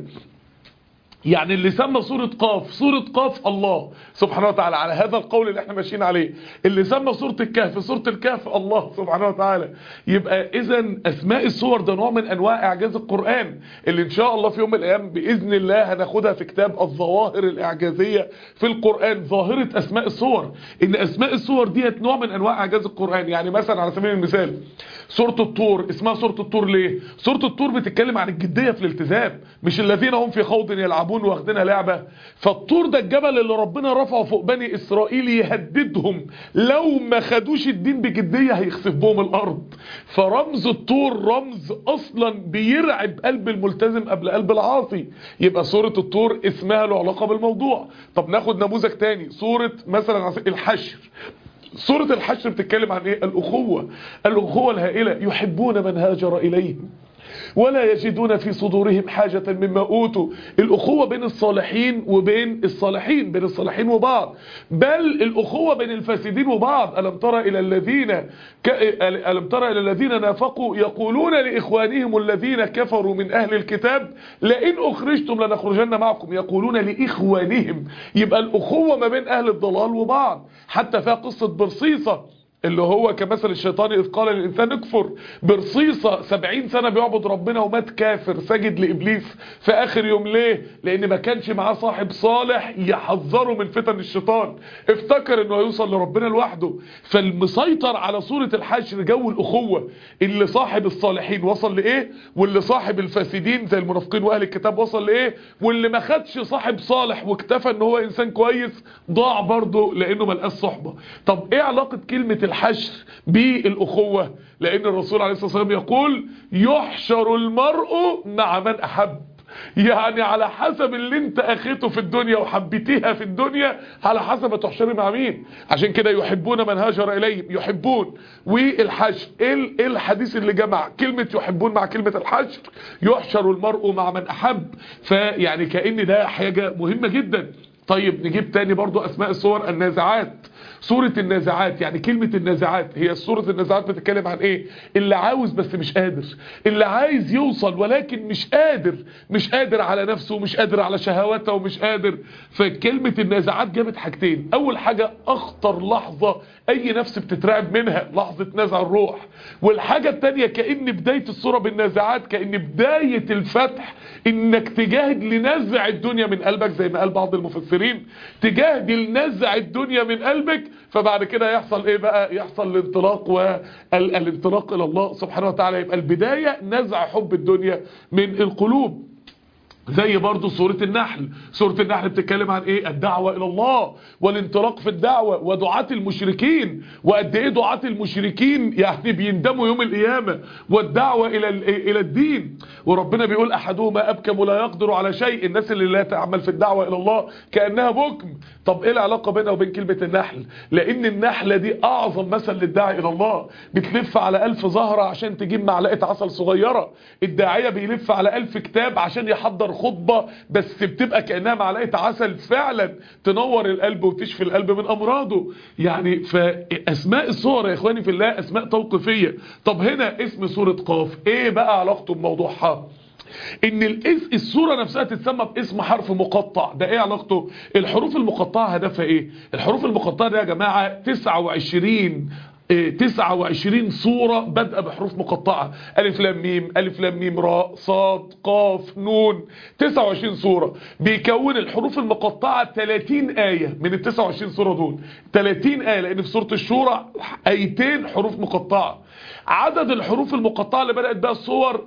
يعني اللي سمى سورة قاف سورة قاف الله سبحانه وتعالى على هذا القول اللي احنا ماشيين عليه اللي سمى سورة الكهف سورة الكهف الله سبحانه وتعالى يبقى اذا اسماء الصور ده نوع من انواع اعجاز القرآن اللي ان شاء الله في يوم من الايام باذن الله هناخدها في كتاب الظواهر الاعجازية في القرآن ظاهرة اسماء الصور ان اسماء الصور ديت نوع من انواع اعجاز القرآن يعني مثلا على سبيل المثال سورة الطور اسمها سورة الطور ليه سورة الطور بتتكلم عن الجدية في الالتزام مش الذين هم في خوض يلعبون واخدينها لعبة فالطور ده الجبل اللي ربنا رفعه فوق بني اسرائيل يهددهم لو ما خدوش الدين بجدية هيخسف بهم الارض فرمز الطور رمز اصلا بيرعب قلب الملتزم قبل قلب العاصي يبقى سورة الطور اسمها له علاقة بالموضوع طب ناخد نموذج تاني سورة مثلا الحشر سورة الحشر بتتكلم عن ايه الاخوة الاخوة الهائلة يحبون من هاجر اليهم ولا يجدون في صدورهم حاجة مما أوتوا الأخوة بين الصالحين وبين الصالحين بين الصالحين وبعض بل الأخوة بين الفاسدين وبعض ألم ترى إلى الذين ك... ألم ترى إلى الذين نافقوا يقولون لإخوانهم الذين كفروا من أهل الكتاب لئن أخرجتم لنخرجن معكم يقولون لإخوانهم يبقى الأخوة ما بين أهل الضلال وبعض حتى فيها قصة برصيصة اللي هو كمثل الشيطان إذ قال للإنسان اكفر برصيصة سبعين سنة بيعبد ربنا ومات كافر سجد لإبليس في آخر يوم ليه لأن ما كانش معاه صاحب صالح يحذره من فتن الشيطان افتكر انه هيوصل لربنا لوحده فالمسيطر على صورة الحشر جو الأخوة اللي صاحب الصالحين وصل لإيه واللي صاحب الفاسدين زي المنافقين وأهل الكتاب وصل لإيه واللي ما خدش صاحب صالح واكتفى ان هو إنسان كويس ضاع برضه لأنه ملقاش صحبة طب ايه علاقة كلمة الحشر بالأخوة لأن الرسول عليه الصلاة والسلام يقول يحشر المرء مع من أحب يعني على حسب اللي انت اخيته في الدنيا وحبيتيها في الدنيا على حسب تحشري مع مين عشان كده يحبون من هاجر اليهم يحبون والحشر ايه الحديث اللي جمع كلمة يحبون مع كلمة الحشر يحشر المرء مع من احب فيعني كأن ده حاجة مهمة جدا طيب نجيب تاني برضو اسماء الصور النازعات سورة النازعات يعني كلمة النازعات هي سورة النازعات بتتكلم عن ايه اللي عاوز بس مش قادر اللي عايز يوصل ولكن مش قادر مش قادر على نفسه مش قادر على شهواته ومش قادر فكلمة النازعات جابت حاجتين اول حاجة اخطر لحظة اي نفس بتترعب منها لحظة نزع الروح والحاجة التانية كأن بداية الصورة بالنازعات كأن بداية الفتح انك تجاهد لنزع الدنيا من قلبك زي ما قال بعض المفسرين تجاهد لنزع الدنيا من قلبك فبعد كده يحصل ايه بقى يحصل الانطلاق والانطلاق الى الله سبحانه وتعالى يبقى البداية نزع حب الدنيا من القلوب زي برضو سورة النحل سورة النحل بتتكلم عن ايه الدعوة الى الله والانطلاق في الدعوة ودعاة المشركين وقد ايه دعاة المشركين يعني بيندموا يوم القيامة والدعوة الى الى الدين وربنا بيقول احدهما ابكم ولا يقدر على شيء الناس اللي لا تعمل في الدعوة الى الله كأنها بكم طب ايه العلاقة بينها وبين كلمة النحل لان النحلة دي اعظم مثل للداعي الى الله بتلف على الف زهرة عشان تجيب معلقة عسل صغيرة الداعية بيلف على الف كتاب عشان يحضر خطبة بس بتبقى كأنها معلقة عسل فعلا تنور القلب وتشفي القلب من أمراضه يعني فأسماء الصور يا إخواني في الله أسماء توقيفية طب هنا اسم سورة قاف إيه بقى علاقته بموضوعها ان الاس الصورة نفسها تتسمى باسم حرف مقطع ده ايه علاقته الحروف المقطعة هدفها ايه الحروف المقطعة دي يا جماعة 29 إيه، 29 صورة بدأ بحروف مقطعة ألف لام ميم ألف لام ميم راء صاد قاف نون 29 صورة بيكون الحروف المقطعة 30 آية من ال 29 صورة دول 30 آية لأن في سورة الشورى آيتين حروف مقطعة عدد الحروف المقطعة اللي بدأت بها الصور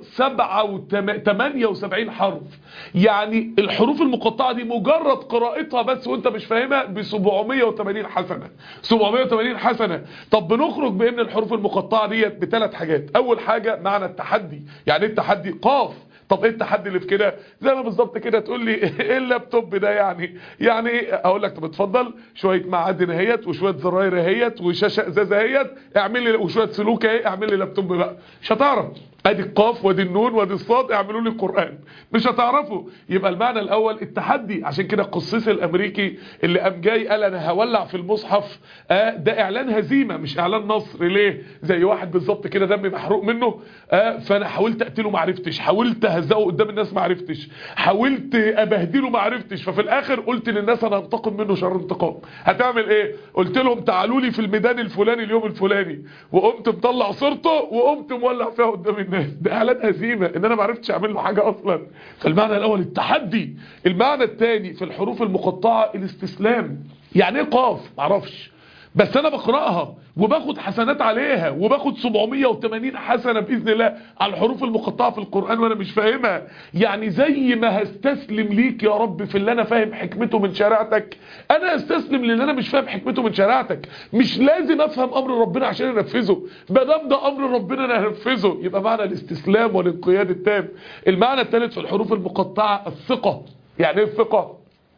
78 حرف يعني الحروف المقطعة دي مجرد قراءتها بس وانت مش فاهمها ب 780 حسنة 780 حسنة طب بنخرج بايه من الحروف المقطعة ديت بثلاث حاجات اول حاجة معنى التحدي يعني ايه التحدي قاف طب ايه التحدي اللي في كده زي ما بالظبط كده تقول لي ايه اللابتوب ده يعني يعني ايه اقول لك طب اتفضل شويه معادن اهيت وشويه زراير اهيت وشاشه ازاز اهيت اعمل لي وشويه سلوك اهي اعمل لي لابتوب بقى مش هتعرف ادي القاف وادي النون وادي الصاد اعملوا لي القران مش هتعرفوا يبقى المعنى الاول التحدي عشان كده القصيص الامريكي اللي قام جاي قال انا هولع في المصحف آه ده اعلان هزيمه مش اعلان نصر ليه زي واحد بالظبط كده دمي محروق منه آه فانا حاولت اقتله ما عرفتش حاولت اهزقه قدام الناس ما عرفتش حاولت ابهدله ما عرفتش ففي الاخر قلت للناس انا هنتقم منه شر انتقام هتعمل ايه قلت لهم تعالوا لي في الميدان الفلاني اليوم الفلاني وقمت مطلع صورته وقمت مولع فيها قدام الناس ده اعلان هزيمه ان انا ما عرفتش اعمل له حاجه اصلا فالمعنى الاول التحدي المعنى الثاني في الحروف المقطعه الاستسلام يعني ايه قاف معرفش بس انا بقراها وباخد حسنات عليها وباخد 780 حسنة بإذن الله على الحروف المقطعة في القرآن وانا مش فاهمها يعني زي ما هستسلم ليك يا رب في اللي انا فاهم حكمته من شريعتك انا هستسلم للي انا مش فاهم حكمته من شريعتك مش لازم افهم امر ربنا عشان انفذه ما دام ده امر ربنا انا هنفذه يبقى معنى الاستسلام والانقياد التام المعنى الثالث في الحروف المقطعة الثقة يعني ايه الثقة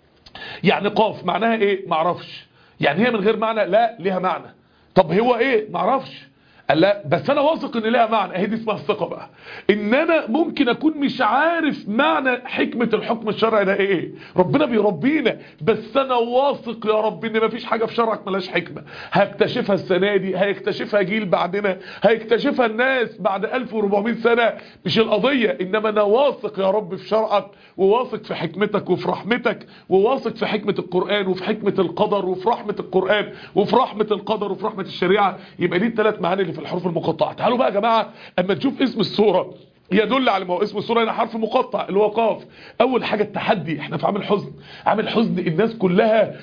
يعني قاف معناها ايه معرفش يعني هي من غير معنى لا ليها معنى طب هو ايه معرفش قال لا بس انا واثق ان ليها معنى اهي دي اسمها الثقه بقى ان انا ممكن اكون مش عارف معنى حكمه الحكم الشرعي ده ايه ربنا بيربينا بس انا واثق يا رب ان مفيش حاجه في شرعك ملهاش حكمه هكتشفها السنه دي هيكتشفها جيل بعدنا هيكتشفها الناس بعد 1400 سنه مش القضيه انما انا واثق يا رب في شرعك وواثق في حكمتك وفي رحمتك وواثق في حكمه القران وفي حكمه القدر وفي رحمه القران وفي رحمه القدر وفي رحمه الشريعه يبقى دي الثلاث معاني اللي في الحروف المقطعه تعالوا بقى يا جماعه اما تشوف اسم السوره يدل على ما هو اسم السوره هنا حرف مقطع اللي هو قاف اول حاجه التحدي احنا في عامل حزن عامل حزن الناس كلها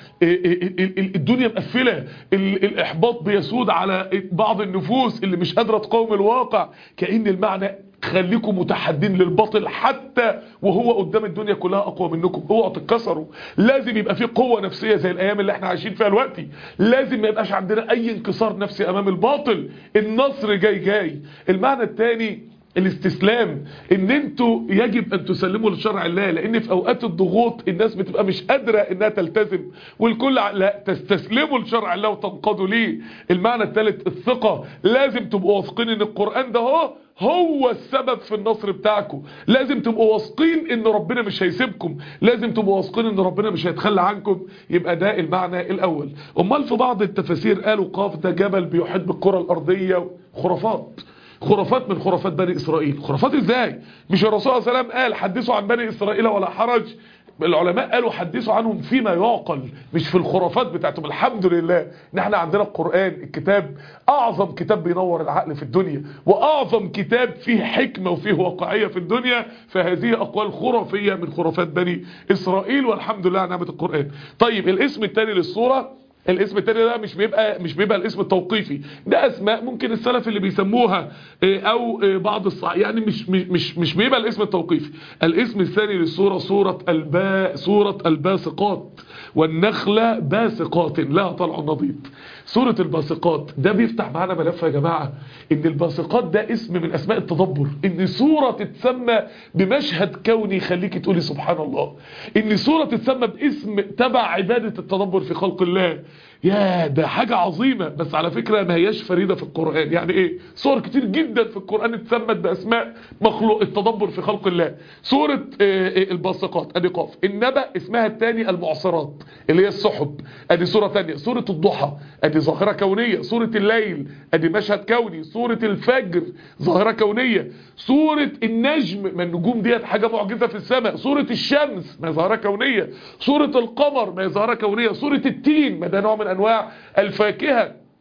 الدنيا مقفله الاحباط بيسود على بعض النفوس اللي مش قادره تقاوم الواقع كأن المعنى خليكم متحدين للباطل حتى وهو قدام الدنيا كلها اقوى منكم اوعوا تتكسروا لازم يبقى في قوه نفسيه زي الايام اللي احنا عايشين فيها دلوقتي لازم ما يبقاش عندنا اي انكسار نفسي امام الباطل النصر جاي جاي المعنى الثاني الاستسلام ان انتوا يجب ان تسلموا لشرع الله لان في اوقات الضغوط الناس بتبقى مش قادرة انها تلتزم والكل لا تستسلموا لشرع الله وتنقضوا ليه المعنى الثالث الثقة لازم تبقوا واثقين ان القرآن ده هو هو السبب في النصر بتاعكم لازم تبقوا واثقين ان ربنا مش هيسيبكم لازم تبقوا واثقين ان ربنا مش هيتخلى عنكم يبقى ده المعنى الاول امال في بعض التفاسير قالوا قاف ده جبل بيحيط بالكره الارضيه خرافات خرافات من خرافات بني اسرائيل خرافات ازاي مش الرسول صلى الله عليه وسلم قال حدثوا عن بني اسرائيل ولا حرج العلماء قالوا حدثوا عنهم فيما يعقل مش في الخرافات بتاعتهم الحمد لله ان احنا عندنا القرآن الكتاب اعظم كتاب بينور العقل في الدنيا واعظم كتاب فيه حكمة وفيه واقعية في الدنيا فهذه اقوال خرافية من خرافات بني اسرائيل والحمد لله على نعمة القرآن طيب الاسم الثاني للصورة الاسم التاني ده مش بيبقى مش بيبقى الاسم التوقيفي ده اسماء ممكن السلف اللي بيسموها او بعض الصح يعني مش مش مش بيبقى الاسم التوقيفي الاسم الثاني للسوره سوره الباء سوره الباسقات والنخله باسقات لها طلع نضيد سوره الباسقات ده بيفتح معانا ملف يا جماعه ان الباسقات ده اسم من اسماء التدبر ان سوره تتسمى بمشهد كوني يخليك تقولي سبحان الله ان سوره تتسمى باسم تبع عباده التدبر في خلق الله يا ده حاجة عظيمة بس على فكرة ما هياش فريدة في القرآن يعني ايه صور كتير جدا في القرآن اتسمت بأسماء مخلوق التدبر في خلق الله سورة الباسقات ادي قاف النبأ اسمها الثاني المعصرات اللي هي السحب ادي سورة ثانية سورة الضحى ادي ظاهرة كونية سورة الليل ادي مشهد كوني سورة الفجر ظاهرة كونية سورة النجم ما النجوم ديت حاجة معجزة في السماء سورة الشمس ما ظاهرة كونية سورة القمر ما ظاهرة كونية سورة التين ما ده نوع من انواع الفاكهة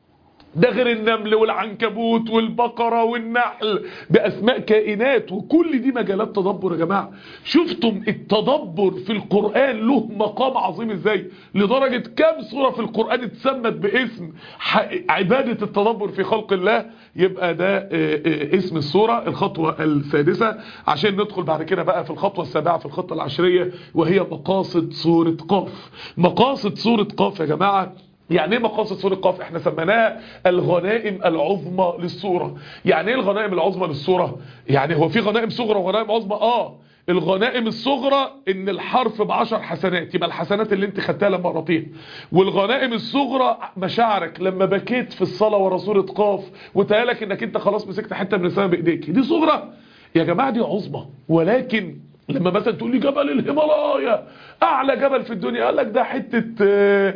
ده غير النمل والعنكبوت والبقرة والنحل بأسماء كائنات وكل دي مجالات تدبر يا جماعة شفتم التدبر في القرآن له مقام عظيم ازاي لدرجة كام سورة في القرآن اتسمت باسم عبادة التدبر في خلق الله يبقى ده اسم السورة الخطوة السادسة عشان ندخل بعد كده بقى في الخطوة السابعة في الخطة العشرية وهي مقاصد سورة قاف مقاصد سورة قاف يا جماعة يعني ايه مقاصد سورة قاف احنا سميناها الغنائم العظمى للسورة يعني ايه الغنائم العظمى للسورة يعني هو في غنائم صغرى وغنائم عظمى اه الغنائم الصغرى ان الحرف بعشر حسنات يبقى الحسنات اللي انت خدتها لما قراتيها والغنائم الصغرى مشاعرك لما بكيت في الصلاة ورا سورة قاف وتهالك انك انت خلاص مسكت حتة من السماء بايديك دي صغرى يا جماعة دي عظمى ولكن لما مثلا تقول لي جبل الهيمالايا اعلى جبل في الدنيا قال لك ده حتة اه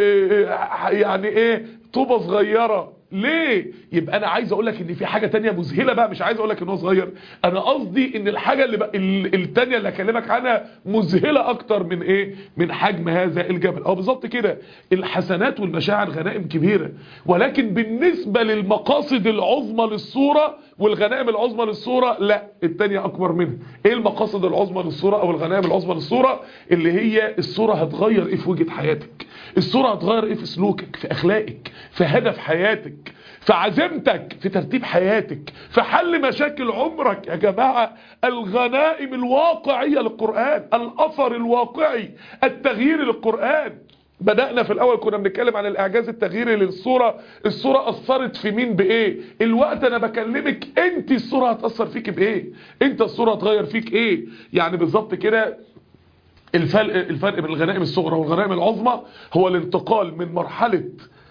اه يعني ايه طوبة صغيرة ليه يبقى انا عايز اقول لك ان في حاجة تانية مذهلة بقى مش عايز اقول لك ان هو صغير انا قصدي ان الحاجة اللي بقى التانية اللي اكلمك عنها مذهلة اكتر من ايه من حجم هذا الجبل او بالظبط كده الحسنات والمشاعر غنائم كبيرة ولكن بالنسبة للمقاصد العظمى للصورة والغنائم العظمى للصورة لا التانية اكبر منها ايه المقاصد العظمى للصورة او الغنائم العظمى للصورة اللي هي الصورة هتغير ايه في وجهة حياتك الصورة هتغير ايه في سلوكك في اخلاقك في هدف حياتك في عزيمتك في ترتيب حياتك في حل مشاكل عمرك يا جماعة الغنائم الواقعية للقرآن الأثر الواقعي التغيير للقرآن بدأنا في الأول كنا بنتكلم عن الإعجاز التغييري للصورة الصورة أثرت في مين بإيه الوقت أنا بكلمك أنت الصورة هتأثر فيك بإيه أنت الصورة هتغير فيك إيه يعني بالظبط كده الفرق, الفرق بين الغنائم الصغرى والغنائم العظمى هو الانتقال من مرحلة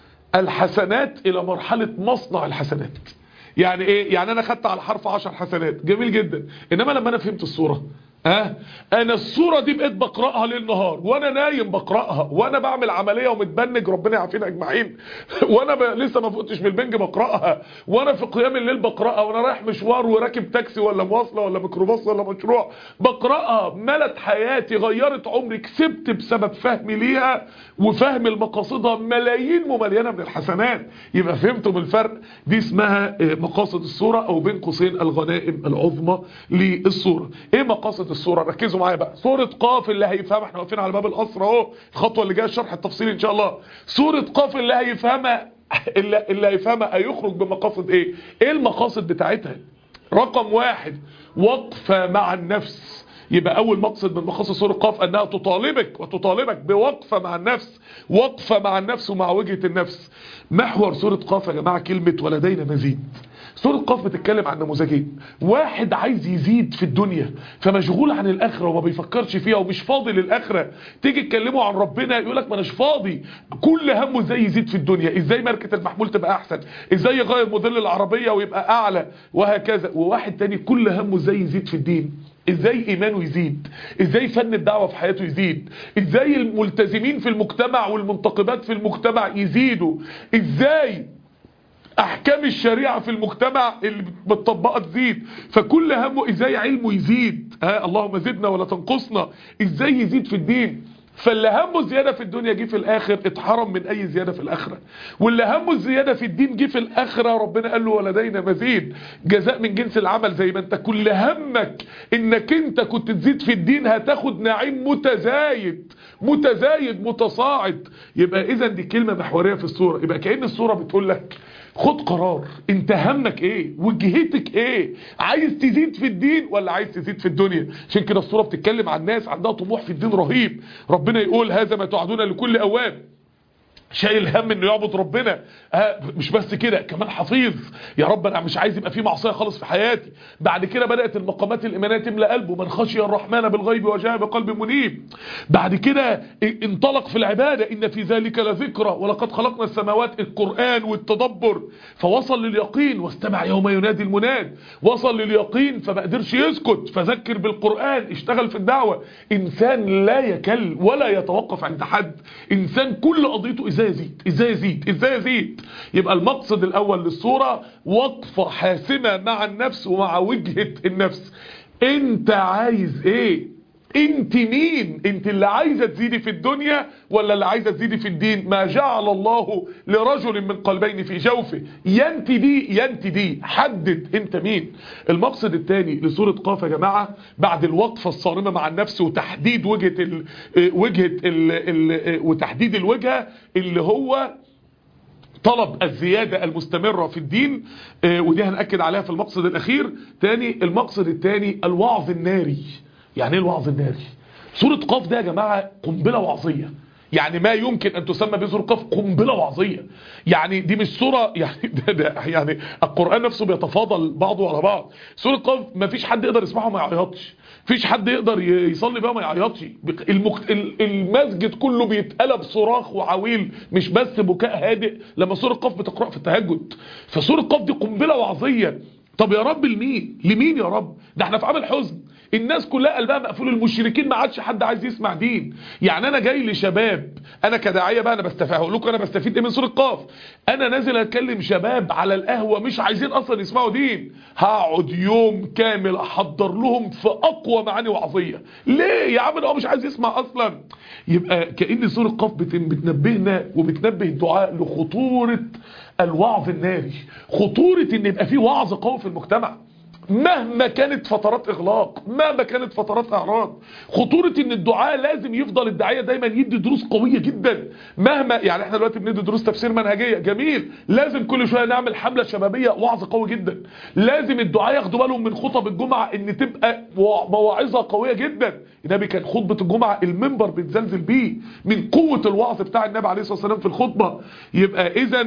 الحسنات الى مرحلة مصنع الحسنات يعني ايه يعني انا خدت على الحرف 10 حسنات جميل جدا انما لما انا فهمت الصورة اه انا الصورة دي بقيت بقرأها ليل نهار وانا نايم بقرأها وانا بعمل عملية ومتبنج ربنا يعافينا اجمعين وانا ب... لسه ما فقتش من البنج بقرأها وانا في قيام الليل بقرأها وانا رايح مشوار وراكب تاكسي ولا مواصلة ولا ميكروباص ولا مشروع بقرأها ملت حياتي غيرت عمري كسبت بسبب فهمي ليها وفهم المقاصدها ملايين ممليانة من الحسنات يبقى فهمتم الفرق دي اسمها مقاصد الصورة او بين قوسين الغنائم العظمى للصورة ايه مقاصد الصورة ركزوا معايا بقى سورة قاف اللي هيفهم احنا واقفين على باب القصر اهو الخطوة اللي جايه الشرح التفصيلي ان شاء الله سورة قاف اللي هيفهمها اللي, اللي هيفهمها هيخرج بمقاصد ايه ايه المقاصد بتاعتها رقم واحد وقفة مع النفس يبقى اول مقصد من مقاصد سورة قاف انها تطالبك وتطالبك بوقفة مع النفس وقفة مع النفس ومع وجهة النفس محور سورة قاف يا جماعة كلمة ولدينا مزيد سورة قاف بتتكلم عن نموذجين واحد عايز يزيد في الدنيا فمشغول عن الاخره وما بيفكرش فيها ومش فاضي للاخره تيجي تكلمه عن ربنا يقول لك ما اناش فاضي كل همه ازاي يزيد في الدنيا ازاي ماركه المحمول تبقى احسن ازاي يغير موديل العربيه ويبقى اعلى وهكذا وواحد تاني كل همه ازاي يزيد في الدين ازاي ايمانه يزيد ازاي فن الدعوة في حياته يزيد ازاي الملتزمين في المجتمع والمنتقبات في المجتمع يزيدوا ازاي احكام الشريعة في المجتمع اللي بتطبقها تزيد فكل همه ازاي علمه يزيد ها اللهم زدنا ولا تنقصنا ازاي يزيد في الدين فاللي همه زيادة في الدنيا جه في الاخر اتحرم من اي زيادة في الاخرة واللي همه الزيادة في الدين جه في الاخرة ربنا قال له ولدينا مزيد جزاء من جنس العمل زي ما انت كل همك انك انت كنت تزيد في الدين هتاخد نعيم متزايد متزايد متصاعد يبقى اذا دي كلمة محورية في الصورة يبقى كأن الصورة بتقول لك خد قرار انت همك ايه وجهتك ايه عايز تزيد في الدين ولا عايز تزيد في الدنيا عشان كده الصورة بتتكلم عن ناس عندها طموح في الدين رهيب ربنا يقول هذا ما تعدون لكل اواب شايل هم انه يعبد ربنا آه مش بس كده كمان حفيظ يا رب انا مش عايز يبقى في معصيه خالص في حياتي بعد كده بدات المقامات الايمانيه تملى قلبه من خشي الرحمن بالغيب وجاء بقلب منيب بعد كده انطلق في العباده ان في ذلك لذكرى ولقد خلقنا السماوات القران والتدبر فوصل لليقين واستمع يوم ينادي المناد وصل لليقين فما قدرش يسكت فذكر بالقران اشتغل في الدعوه انسان لا يكل ولا يتوقف عند حد انسان كل قضيته ازاي يزيد ازاي يزيد ازاي يزيد يبقى المقصد الاول للصورة وقفة حاسمة مع النفس ومع وجهة النفس انت عايز ايه انت مين انت اللي عايزة تزيدي في الدنيا ولا اللي عايزة تزيدي في الدين ما جعل الله لرجل من قلبين في جوفه ينت دي ينت دي حدد انت مين المقصد الثاني لسورة قاف يا جماعة بعد الوقفة الصارمة مع النفس وتحديد وجهة ال وجهة ال ال وتحديد الوجهة اللي هو طلب الزيادة المستمرة في الدين آه، ودي هنأكد عليها في المقصد الأخير تاني المقصد الثاني الوعظ الناري يعني ايه الوعظ الناري سورة قاف ده يا جماعة قنبلة وعظية يعني ما يمكن أن تسمى بسورة قاف قنبلة وعظية يعني دي مش سورة يعني ده ده يعني القرآن نفسه بيتفاضل بعضه على بعض سورة قاف ما فيش حد يقدر يسمعها وما يعيطش فيش حد يقدر ي- يصلي بيها وما يعيطش بق- المك... ال- المسجد كله بيتقلب صراخ وعويل مش بس بكاء هادئ لما سورة قاف بتقرأ في التهجد فسورة قاف دي قنبلة وعظية طب يا رب لمين لمين يا رب ده احنا في عام الحزن الناس كلها قلبها مقفول المشركين ما عادش حد عايز يسمع دين يعني انا جاي لشباب انا كداعيه بقى انا بستفيد هقول لكم انا بستفيد ايه من سوره قاف انا نازل اتكلم شباب على القهوه مش عايزين اصلا يسمعوا دين هقعد يوم كامل احضر لهم في اقوى معاني وعظيه ليه يا عم ده هو مش عايز يسمع اصلا يبقى كأن سوره قاف بت- بتنبهنا وبتنبه الدعاء لخطوره الوعظ الناري خطوره ان يبقى في وعظ قوي في المجتمع مهما كانت فترات اغلاق مهما كانت فترات اعراض خطورة ان الدعاء لازم يفضل الداعية دايما يدي دروس قوية جدا مهما يعني احنا دلوقتي بندي دروس تفسير منهجية جميل لازم كل شوية نعمل حملة شبابية وعظ قوي جدا لازم الدعاء ياخدوا بالهم من خطب الجمعة ان تبقى وع- مواعظة قوية جدا النبي كان خطبة الجمعة المنبر بيتزلزل بيه من قوة الوعظ بتاع النبي عليه الصلاة والسلام في الخطبة يبقى اذا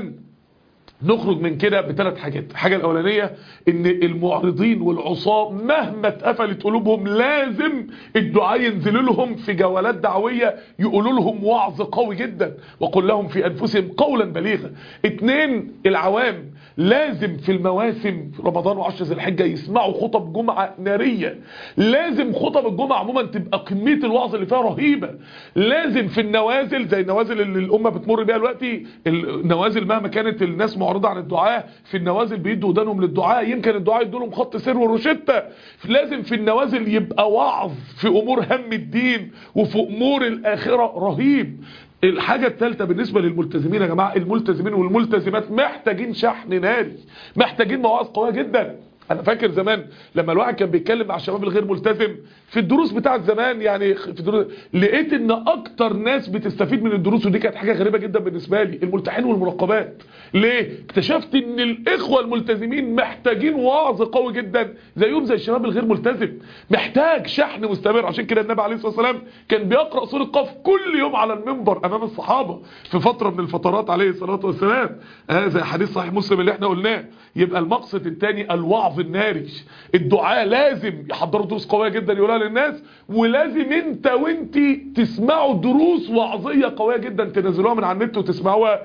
نخرج من كده بثلاث حاجات الحاجة الأولانية ان المعرضين والعصاة مهما اتقفلت قلوبهم لازم الدعاء ينزل لهم في جولات دعوية يقولوا لهم وعظ قوي جدا وقل لهم في أنفسهم قولا بليغا اتنين العوام لازم في المواسم في رمضان وعشر ذي الحجة يسمعوا خطب جمعة نارية لازم خطب الجمعة عموما تبقى كمية الوعظ اللي فيها رهيبة لازم في النوازل زي النوازل اللي الأمة بتمر بيها دلوقتي النوازل مهما كانت الناس معرضة عن الدعاء في النوازل بيدوا ودانهم للدعاء يمكن الدعاء يدوا لهم خط سير وروشتة لازم في النوازل يبقى وعظ في أمور هم الدين وفي أمور الآخرة رهيب الحاجة الثالثة بالنسبة للملتزمين يا جماعة الملتزمين والملتزمات محتاجين شحن ناري محتاجين مواعظ قوية جدا انا فاكر زمان لما الواحد كان بيتكلم مع الشباب الغير ملتزم في الدروس بتاعت زمان يعني في الدروس لقيت ان اكتر ناس بتستفيد من الدروس ودي كانت حاجة غريبة جدا بالنسبة لي الملتحين والمراقبات ليه اكتشفت ان الاخوة الملتزمين محتاجين وعظ قوي جدا زيهم زي الشباب الغير ملتزم محتاج شحن مستمر عشان كده النبي عليه الصلاة والسلام كان بيقرأ سورة قاف كل يوم على المنبر امام الصحابة في فترة من الفترات عليه الصلاة والسلام هذا حديث صحيح مسلم اللي احنا قلناه يبقى المقصد الثاني الوعظ الناري الدعاء لازم يحضروا دروس قوية جدا يقولها للناس ولازم انت وانت تسمعوا دروس وعظية قوية جدا تنزلوها من على النت وتسمعوها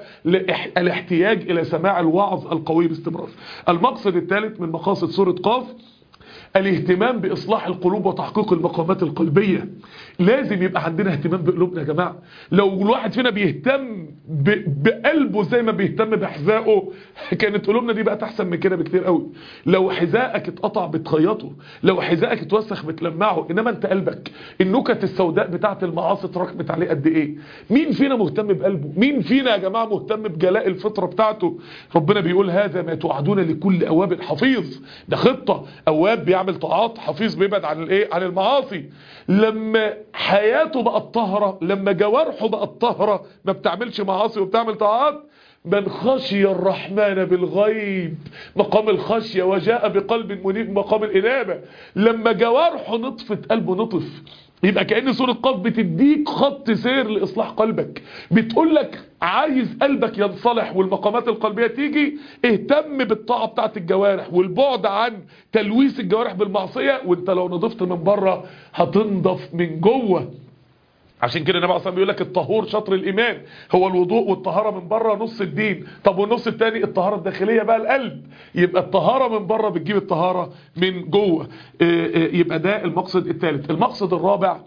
الاحتياج الى سماع الوعظ القوي باستمرار المقصد الثالث من مقاصد سورة قاف الاهتمام بإصلاح القلوب وتحقيق المقامات القلبية لازم يبقى عندنا اهتمام بقلوبنا يا جماعة لو الواحد فينا بيهتم ب... بقلبه زي ما بيهتم بحذائه كانت قلوبنا دي بقت احسن من كده بكتير قوي لو حذائك اتقطع بتخيطه لو حذائك اتوسخ بتلمعه انما انت قلبك النكت السوداء بتاعت المعاصي اتراكمت عليه قد ايه مين فينا مهتم بقلبه مين فينا يا جماعة مهتم بجلاء الفطرة بتاعته ربنا بيقول هذا ما توعدون لكل اواب حفيظ ده خطة اواب بيعمل طاعات حفيظ بيبعد عن الايه عن المعاصي لما حياته بقت طهرة لما جوارحه بقت طهرة ما بتعملش معاصي وبتعمل طاعات من خشي الرحمن بالغيب مقام الخشية وجاء بقلب منيب مقام الإنابة لما جوارحه نطفت قلبه نطف يبقى كأن سورة قاف بتديك خط سير لإصلاح قلبك بتقول لك عايز قلبك ينصلح والمقامات القلبية تيجي اهتم بالطاعة بتاعت الجوارح والبعد عن تلويث الجوارح بالمعصية وانت لو نضفت من بره هتنضف من جوه عشان كده النبي اصلا بيقول لك الطهور شطر الايمان هو الوضوء والطهاره من بره نص الدين طب والنص الثاني الطهاره الداخليه بقى القلب يبقى الطهاره من بره بتجيب الطهاره من جوه يبقى ده المقصد الثالث المقصد الرابع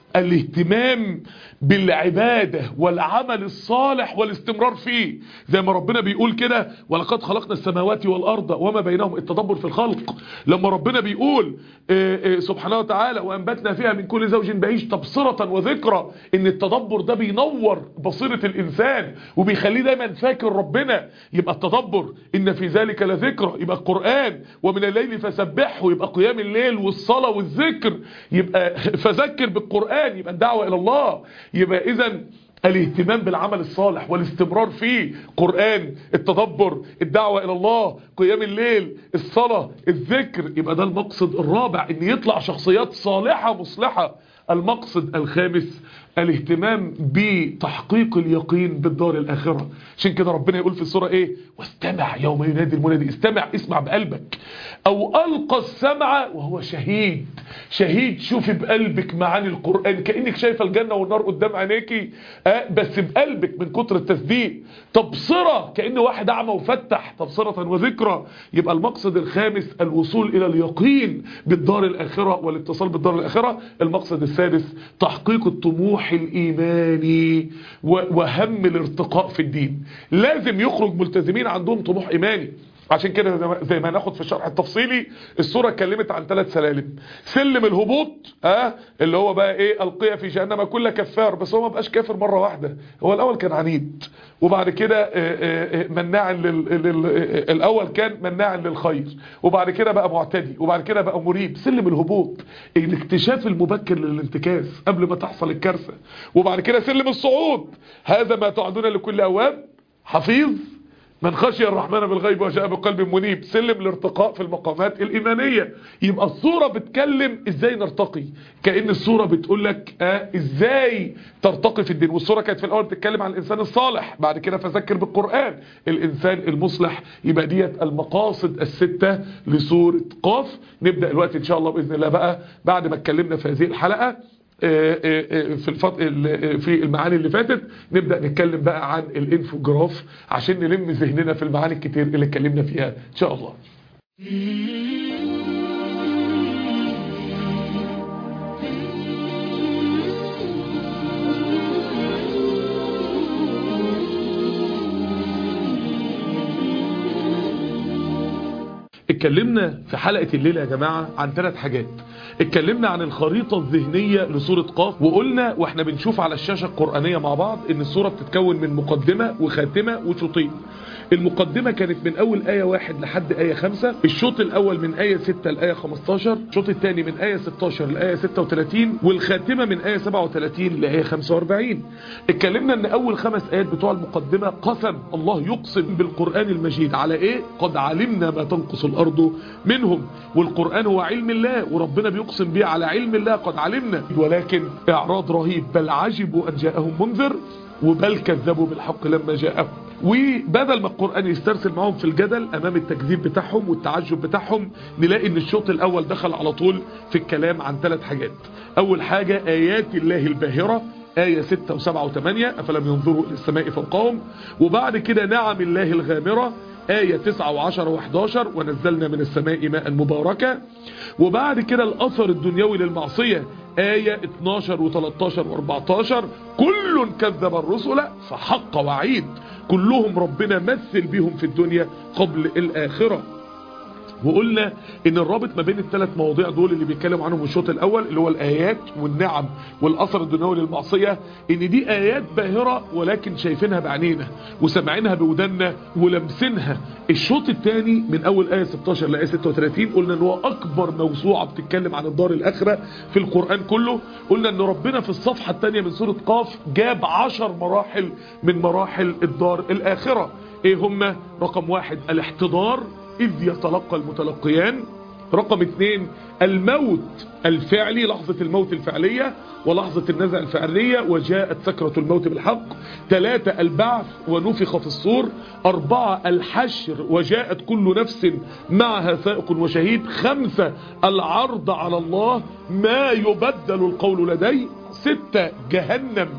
الاهتمام بالعبادة والعمل الصالح والاستمرار فيه زي ما ربنا بيقول كده ولقد خلقنا السماوات والأرض وما بينهم التدبر في الخلق لما ربنا بيقول آه، آه، سبحانه وتعالى وأنبتنا فيها من كل زوج بهيج تبصرة وذكرى ان التدبر ده بينور بصيرة الإنسان وبيخليه دايما فاكر ربنا يبقى التدبر إن في ذلك لذكرى يبقى القرآن ومن الليل فسبحه يبقى قيام الليل والصلاة والذكر يبقى فذكر بالقرآن يبقى الدعوة إلى الله يبقى إذا الاهتمام بالعمل الصالح والاستمرار فيه قرآن التدبر الدعوة إلى الله قيام الليل الصلاة الذكر يبقى ده المقصد الرابع ان يطلع شخصيات صالحة مصلحة المقصد الخامس الاهتمام بتحقيق اليقين بالدار الآخرة عشان كده ربنا يقول في السورة ايه واستمع يوم ينادي المنادي استمع اسمع بقلبك او ألقى السمع وهو شهيد شهيد شوفي بقلبك معاني القرآن كأنك شايفة الجنة والنار قدام عينيكي آه بس بقلبك من كتر التصديق تبصرة كأن واحد أعمى وفتح تبصرة وذكرى يبقى المقصد الخامس الوصول إلى اليقين بالدار الآخرة والاتصال بالدار الآخرة المقصد السادس تحقيق الطموح الإيماني وهم الارتقاء في الدين لازم يخرج ملتزمين عندهم طموح إيماني عشان كده زي ما هناخد في الشرح التفصيلي السورة اتكلمت عن ثلاث سلالم سلم الهبوط اه اللي هو بقى ايه القيا في جهنم كل كفار بس هو ما بقاش كافر مرة واحدة هو الاول كان عنيد وبعد كده مناع لل... لل... الاول كان مناع للخير وبعد كده بقى معتدي وبعد كده بقى مريب سلم الهبوط الاكتشاف المبكر للانتكاس قبل ما تحصل الكارثة وبعد كده سلم الصعود هذا ما تعدون لكل اواب حفيظ من خشي الرحمن بالغيب وجاء بقلب منيب سلم الارتقاء في المقامات الإيمانية يبقى الصورة بتكلم ازاي نرتقي كأن الصورة بتقول لك آه ازاي ترتقي في الدين والصورة كانت في الأول بتتكلم عن الإنسان الصالح بعد كده فذكر بالقرآن الإنسان المصلح يبقى ديت المقاصد الستة لسورة قاف نبدأ الوقت إن شاء الله بإذن الله بقى بعد ما اتكلمنا في هذه الحلقة في الفط... في المعاني اللي فاتت نبدأ نتكلم بقى عن الانفوجراف عشان نلم ذهننا في المعاني الكتير اللي اتكلمنا فيها ان شاء الله اتكلمنا في حلقة الليلة يا جماعة عن ثلاث حاجات اتكلمنا عن الخريطة الذهنية لسورة قاف وقلنا واحنا بنشوف على الشاشة القرآنية مع بعض ان السورة بتتكون من مقدمة وخاتمة وشوطين المقدمة كانت من اول آية واحد لحد آية خمسة الشوط الاول من آية ستة لآية 15 الشوط الثاني من آية 16 لآية 36 والخاتمة من آية 37 لآية 45 اتكلمنا ان اول خمس آيات بتوع المقدمة قسم الله يقسم بالقرآن المجيد على ايه قد علمنا ما تنقص الارض منهم والقرآن هو علم الله وربنا بيقسم بيه على علم الله قد علمنا ولكن اعراض رهيب بل عجبوا ان جاءهم منذر وبل كذبوا بالحق لما جاءهم وبدل ما القرآن يسترسل معهم في الجدل امام التكذيب بتاعهم والتعجب بتاعهم نلاقي ان الشوط الاول دخل على طول في الكلام عن ثلاث حاجات اول حاجة ايات الله الباهرة آية 6 و7 و8 أفلم ينظروا إلى السماء فوقهم وبعد كده نعم الله الغامرة آية 9 و10 و11 ونزلنا من السماء ماء مباركة وبعد كده الأثر الدنيوي للمعصية آية 12 و13 و14 كل كذب الرسل فحق وعيد كلهم ربنا مثل بهم في الدنيا قبل الآخرة وقلنا ان الرابط ما بين الثلاث مواضيع دول اللي بيتكلم عنهم الشوط الاول اللي هو الايات والنعم والاثر الدنيوي للمعصيه ان دي ايات باهره ولكن شايفينها بعينينا وسامعينها بودنا ولمسينها الشوط الثاني من اول ايه 16 لايه 36 قلنا ان هو اكبر موسوعه بتتكلم عن الدار الاخره في القران كله قلنا ان ربنا في الصفحه الثانيه من سوره قاف جاب 10 مراحل من مراحل الدار الاخره ايه هم رقم واحد الاحتضار إذ يتلقى المتلقيان رقم اثنين الموت الفعلي لحظة الموت الفعلية ولحظة النزع الفعلية وجاءت سكرة الموت بالحق ثلاثة البعث ونفخ في الصور أربعة الحشر وجاءت كل نفس معها سائق وشهيد خمسة العرض على الله ما يبدل القول لدي ستة جهنم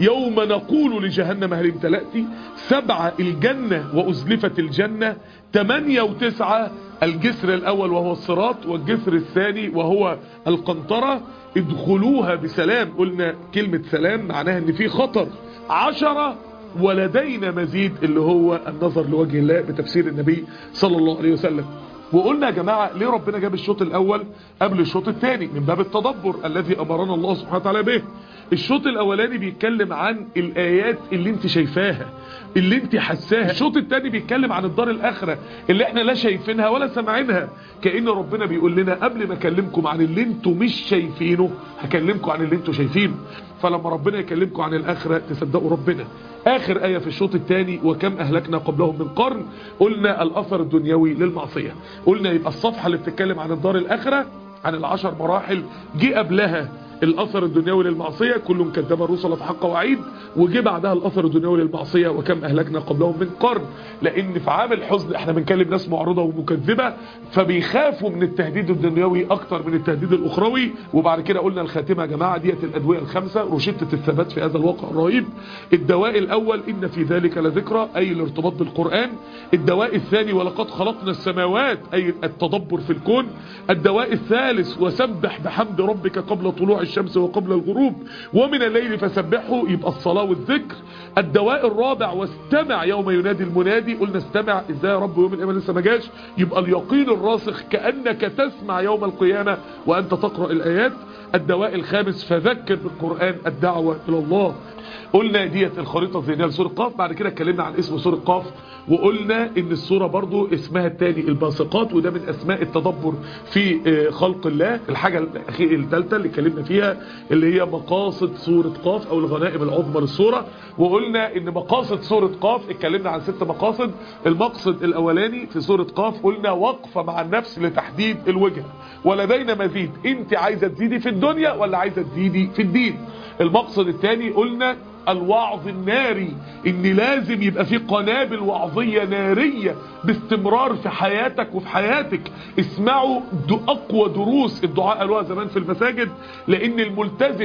يوم نقول لجهنم هل امتلأت سبعة الجنة وأزلفت الجنة ثمانية وتسعة الجسر الأول وهو الصراط والجسر الثاني وهو القنطرة ادخلوها بسلام قلنا كلمة سلام معناها ان في خطر عشرة ولدينا مزيد اللي هو النظر لوجه الله بتفسير النبي صلى الله عليه وسلم وقلنا يا جماعة ليه ربنا جاب الشوط الأول قبل الشوط الثاني من باب التدبر الذي أمرنا الله سبحانه وتعالى به الشوط الأولاني بيتكلم عن الآيات اللي انت شايفاها اللي انت حساها الشوط الثاني بيتكلم عن الدار الآخرة اللي احنا لا شايفينها ولا سامعينها كأن ربنا بيقول لنا قبل ما اكلمكم عن اللي انتوا مش شايفينه هكلمكم عن اللي انتوا شايفينه فلما ربنا يكلمكم عن الآخرة تصدقوا ربنا آخر آية في الشوط الثاني وكم أهلكنا قبلهم من قرن قلنا الأثر الدنيوي للمعصية قلنا يبقى الصفحة اللي بتتكلم عن الدار الآخرة عن العشر مراحل جه قبلها الاثر الدنيوي للمعصيه كل كذب الرسل فحق وعيد وجه بعدها الاثر الدنيوي للمعصيه وكم اهلكنا قبلهم من قرن لان في عام الحزن احنا بنكلم ناس معرضه ومكذبه فبيخافوا من التهديد الدنيوي اكتر من التهديد الاخروي وبعد كده قلنا الخاتمه يا جماعه ديت الادويه الخمسه روشته الثبات في هذا الواقع الرهيب الدواء الاول ان في ذلك لذكرى اي الارتباط بالقران الدواء الثاني ولقد خلقنا السماوات اي التدبر في الكون الدواء الثالث وسبح بحمد ربك قبل طلوع الشمس وقبل الغروب ومن الليل فسبحه يبقى الصلاة والذكر الدواء الرابع واستمع يوم ينادي المنادي قلنا استمع ازاي يا رب يوم القيامة لسه ما جاش يبقى اليقين الراسخ كأنك تسمع يوم القيامة وأنت تقرأ الآيات الدواء الخامس فذكر بالقرآن الدعوة إلى الله قلنا ديت الخريطة الذهنية لسورة قاف بعد كده اتكلمنا عن اسم سورة قاف وقلنا ان السورة برضو اسمها التاني الباسقات وده من اسماء التدبر في خلق الله الحاجة الثالثة اللي اتكلمنا فيها اللي هي مقاصد سورة قاف او الغنائم العظمى للسورة وقلنا ان مقاصد سورة قاف اتكلمنا عن ست مقاصد المقصد الاولاني في سورة قاف قلنا وقفة مع النفس لتحديد الوجهة ولدينا مزيد انت عايزة تزيدي في الدنيا ولا عايزة تزيدي في الدين المقصد الثاني قلنا الوعظ الناري ان لازم يبقى في قنابل وعظية نارية باستمرار في حياتك وفي حياتك اسمعوا اقوى دروس الدعاء قالوها زمان في المساجد لان الملتزم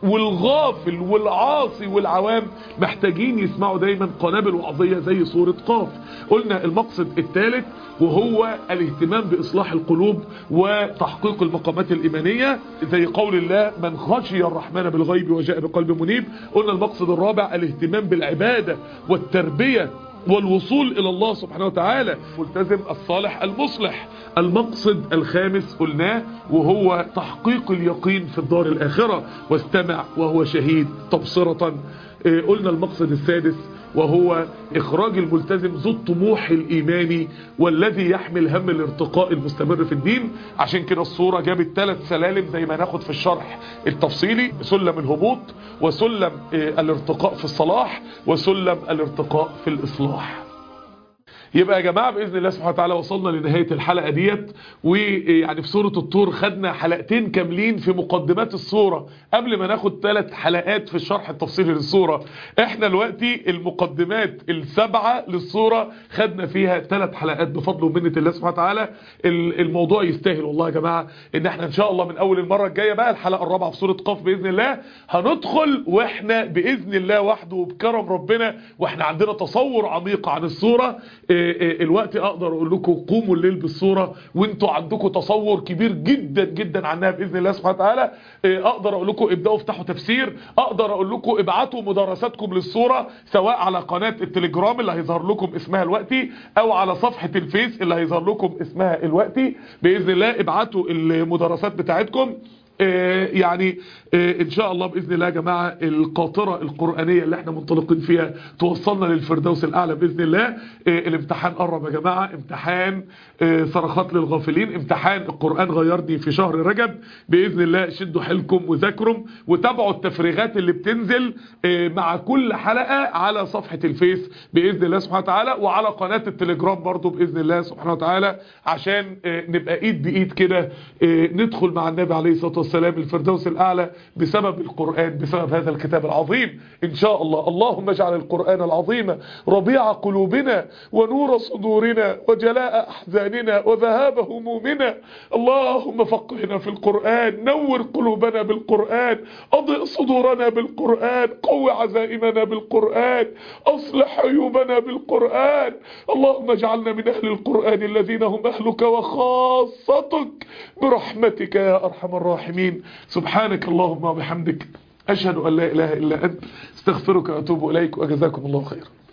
والغافل والعاصي والعوام محتاجين يسمعوا دايما قنابل وعظية زي سورة قاف قلنا المقصد الثالث وهو الاهتمام بإصلاح القلوب وتحقيق المقامات الإيمانية زي قول الله من خشي الرحمن بالغيب وجاء بقلب منيب قلنا المقصد الرابع الاهتمام بالعبادة والتربية والوصول إلى الله سبحانه وتعالى ملتزم الصالح المصلح المقصد الخامس قلناه وهو تحقيق اليقين في الدار الآخرة واستمع وهو شهيد تبصرة قلنا المقصد السادس وهو إخراج الملتزم ذو الطموح الإيماني والذي يحمل هم الارتقاء المستمر في الدين عشان كده الصورة جابت ثلاث سلالم زي ما ناخد في الشرح التفصيلي سلم الهبوط وسلم الارتقاء في الصلاح وسلم الارتقاء في الإصلاح يبقى يا جماعة بإذن الله سبحانه وتعالى وصلنا لنهاية الحلقة ديت ويعني في سورة الطور خدنا حلقتين كاملين في مقدمات السورة قبل ما ناخد ثلاث حلقات في الشرح التفصيلي للسورة احنا دلوقتي المقدمات السبعة للسورة خدنا فيها ثلاث حلقات بفضل ومنة الله سبحانه وتعالى الموضوع يستاهل والله يا جماعة ان احنا ان شاء الله من اول المرة الجاية بقى الحلقة الرابعة في سورة قاف بإذن الله هندخل واحنا بإذن الله وحده وبكرم ربنا واحنا عندنا تصور عميق عن السورة الوقت اقدر اقول لكم قوموا الليل بالصورة وانتوا عندكم تصور كبير جدا جدا عنها باذن الله سبحانه وتعالى اقدر اقول لكم ابداوا افتحوا تفسير اقدر اقول لكم ابعتوا مدرساتكم للصورة سواء على قناة التليجرام اللي هيظهر لكم اسمها الوقتي او على صفحة الفيس اللي هيظهر لكم اسمها الوقتي باذن الله ابعتوا المدرسات بتاعتكم يعني ان شاء الله باذن الله يا جماعه القاطره القرانيه اللي احنا منطلقين فيها توصلنا للفردوس الاعلى باذن الله الامتحان قرب يا جماعه امتحان صرخات للغافلين امتحان القران غيرني في شهر رجب باذن الله شدوا حيلكم وذاكروا وتابعوا التفريغات اللي بتنزل مع كل حلقه على صفحه الفيس باذن الله سبحانه وتعالى وعلى قناه التليجرام برضو باذن الله سبحانه وتعالى عشان نبقى ايد بايد كده ندخل مع النبي عليه الصلاه والسلام الفردوس الأعلى بسبب القرآن بسبب هذا الكتاب العظيم إن شاء الله اللهم اجعل القرآن العظيم ربيع قلوبنا ونور صدورنا وجلاء أحزاننا وذهاب همومنا اللهم فقهنا في القرآن نور قلوبنا بالقرآن أضئ صدورنا بالقرآن قو عزائمنا بالقرآن أصلح عيوبنا بالقرآن اللهم اجعلنا من أهل القرآن الذين هم أهلك وخاصتك برحمتك يا أرحم الراحمين سبحانك اللهم وبحمدك أشهد أن لا إله إلا أنت استغفرك وأتوب إليك وجزاكم الله خيرا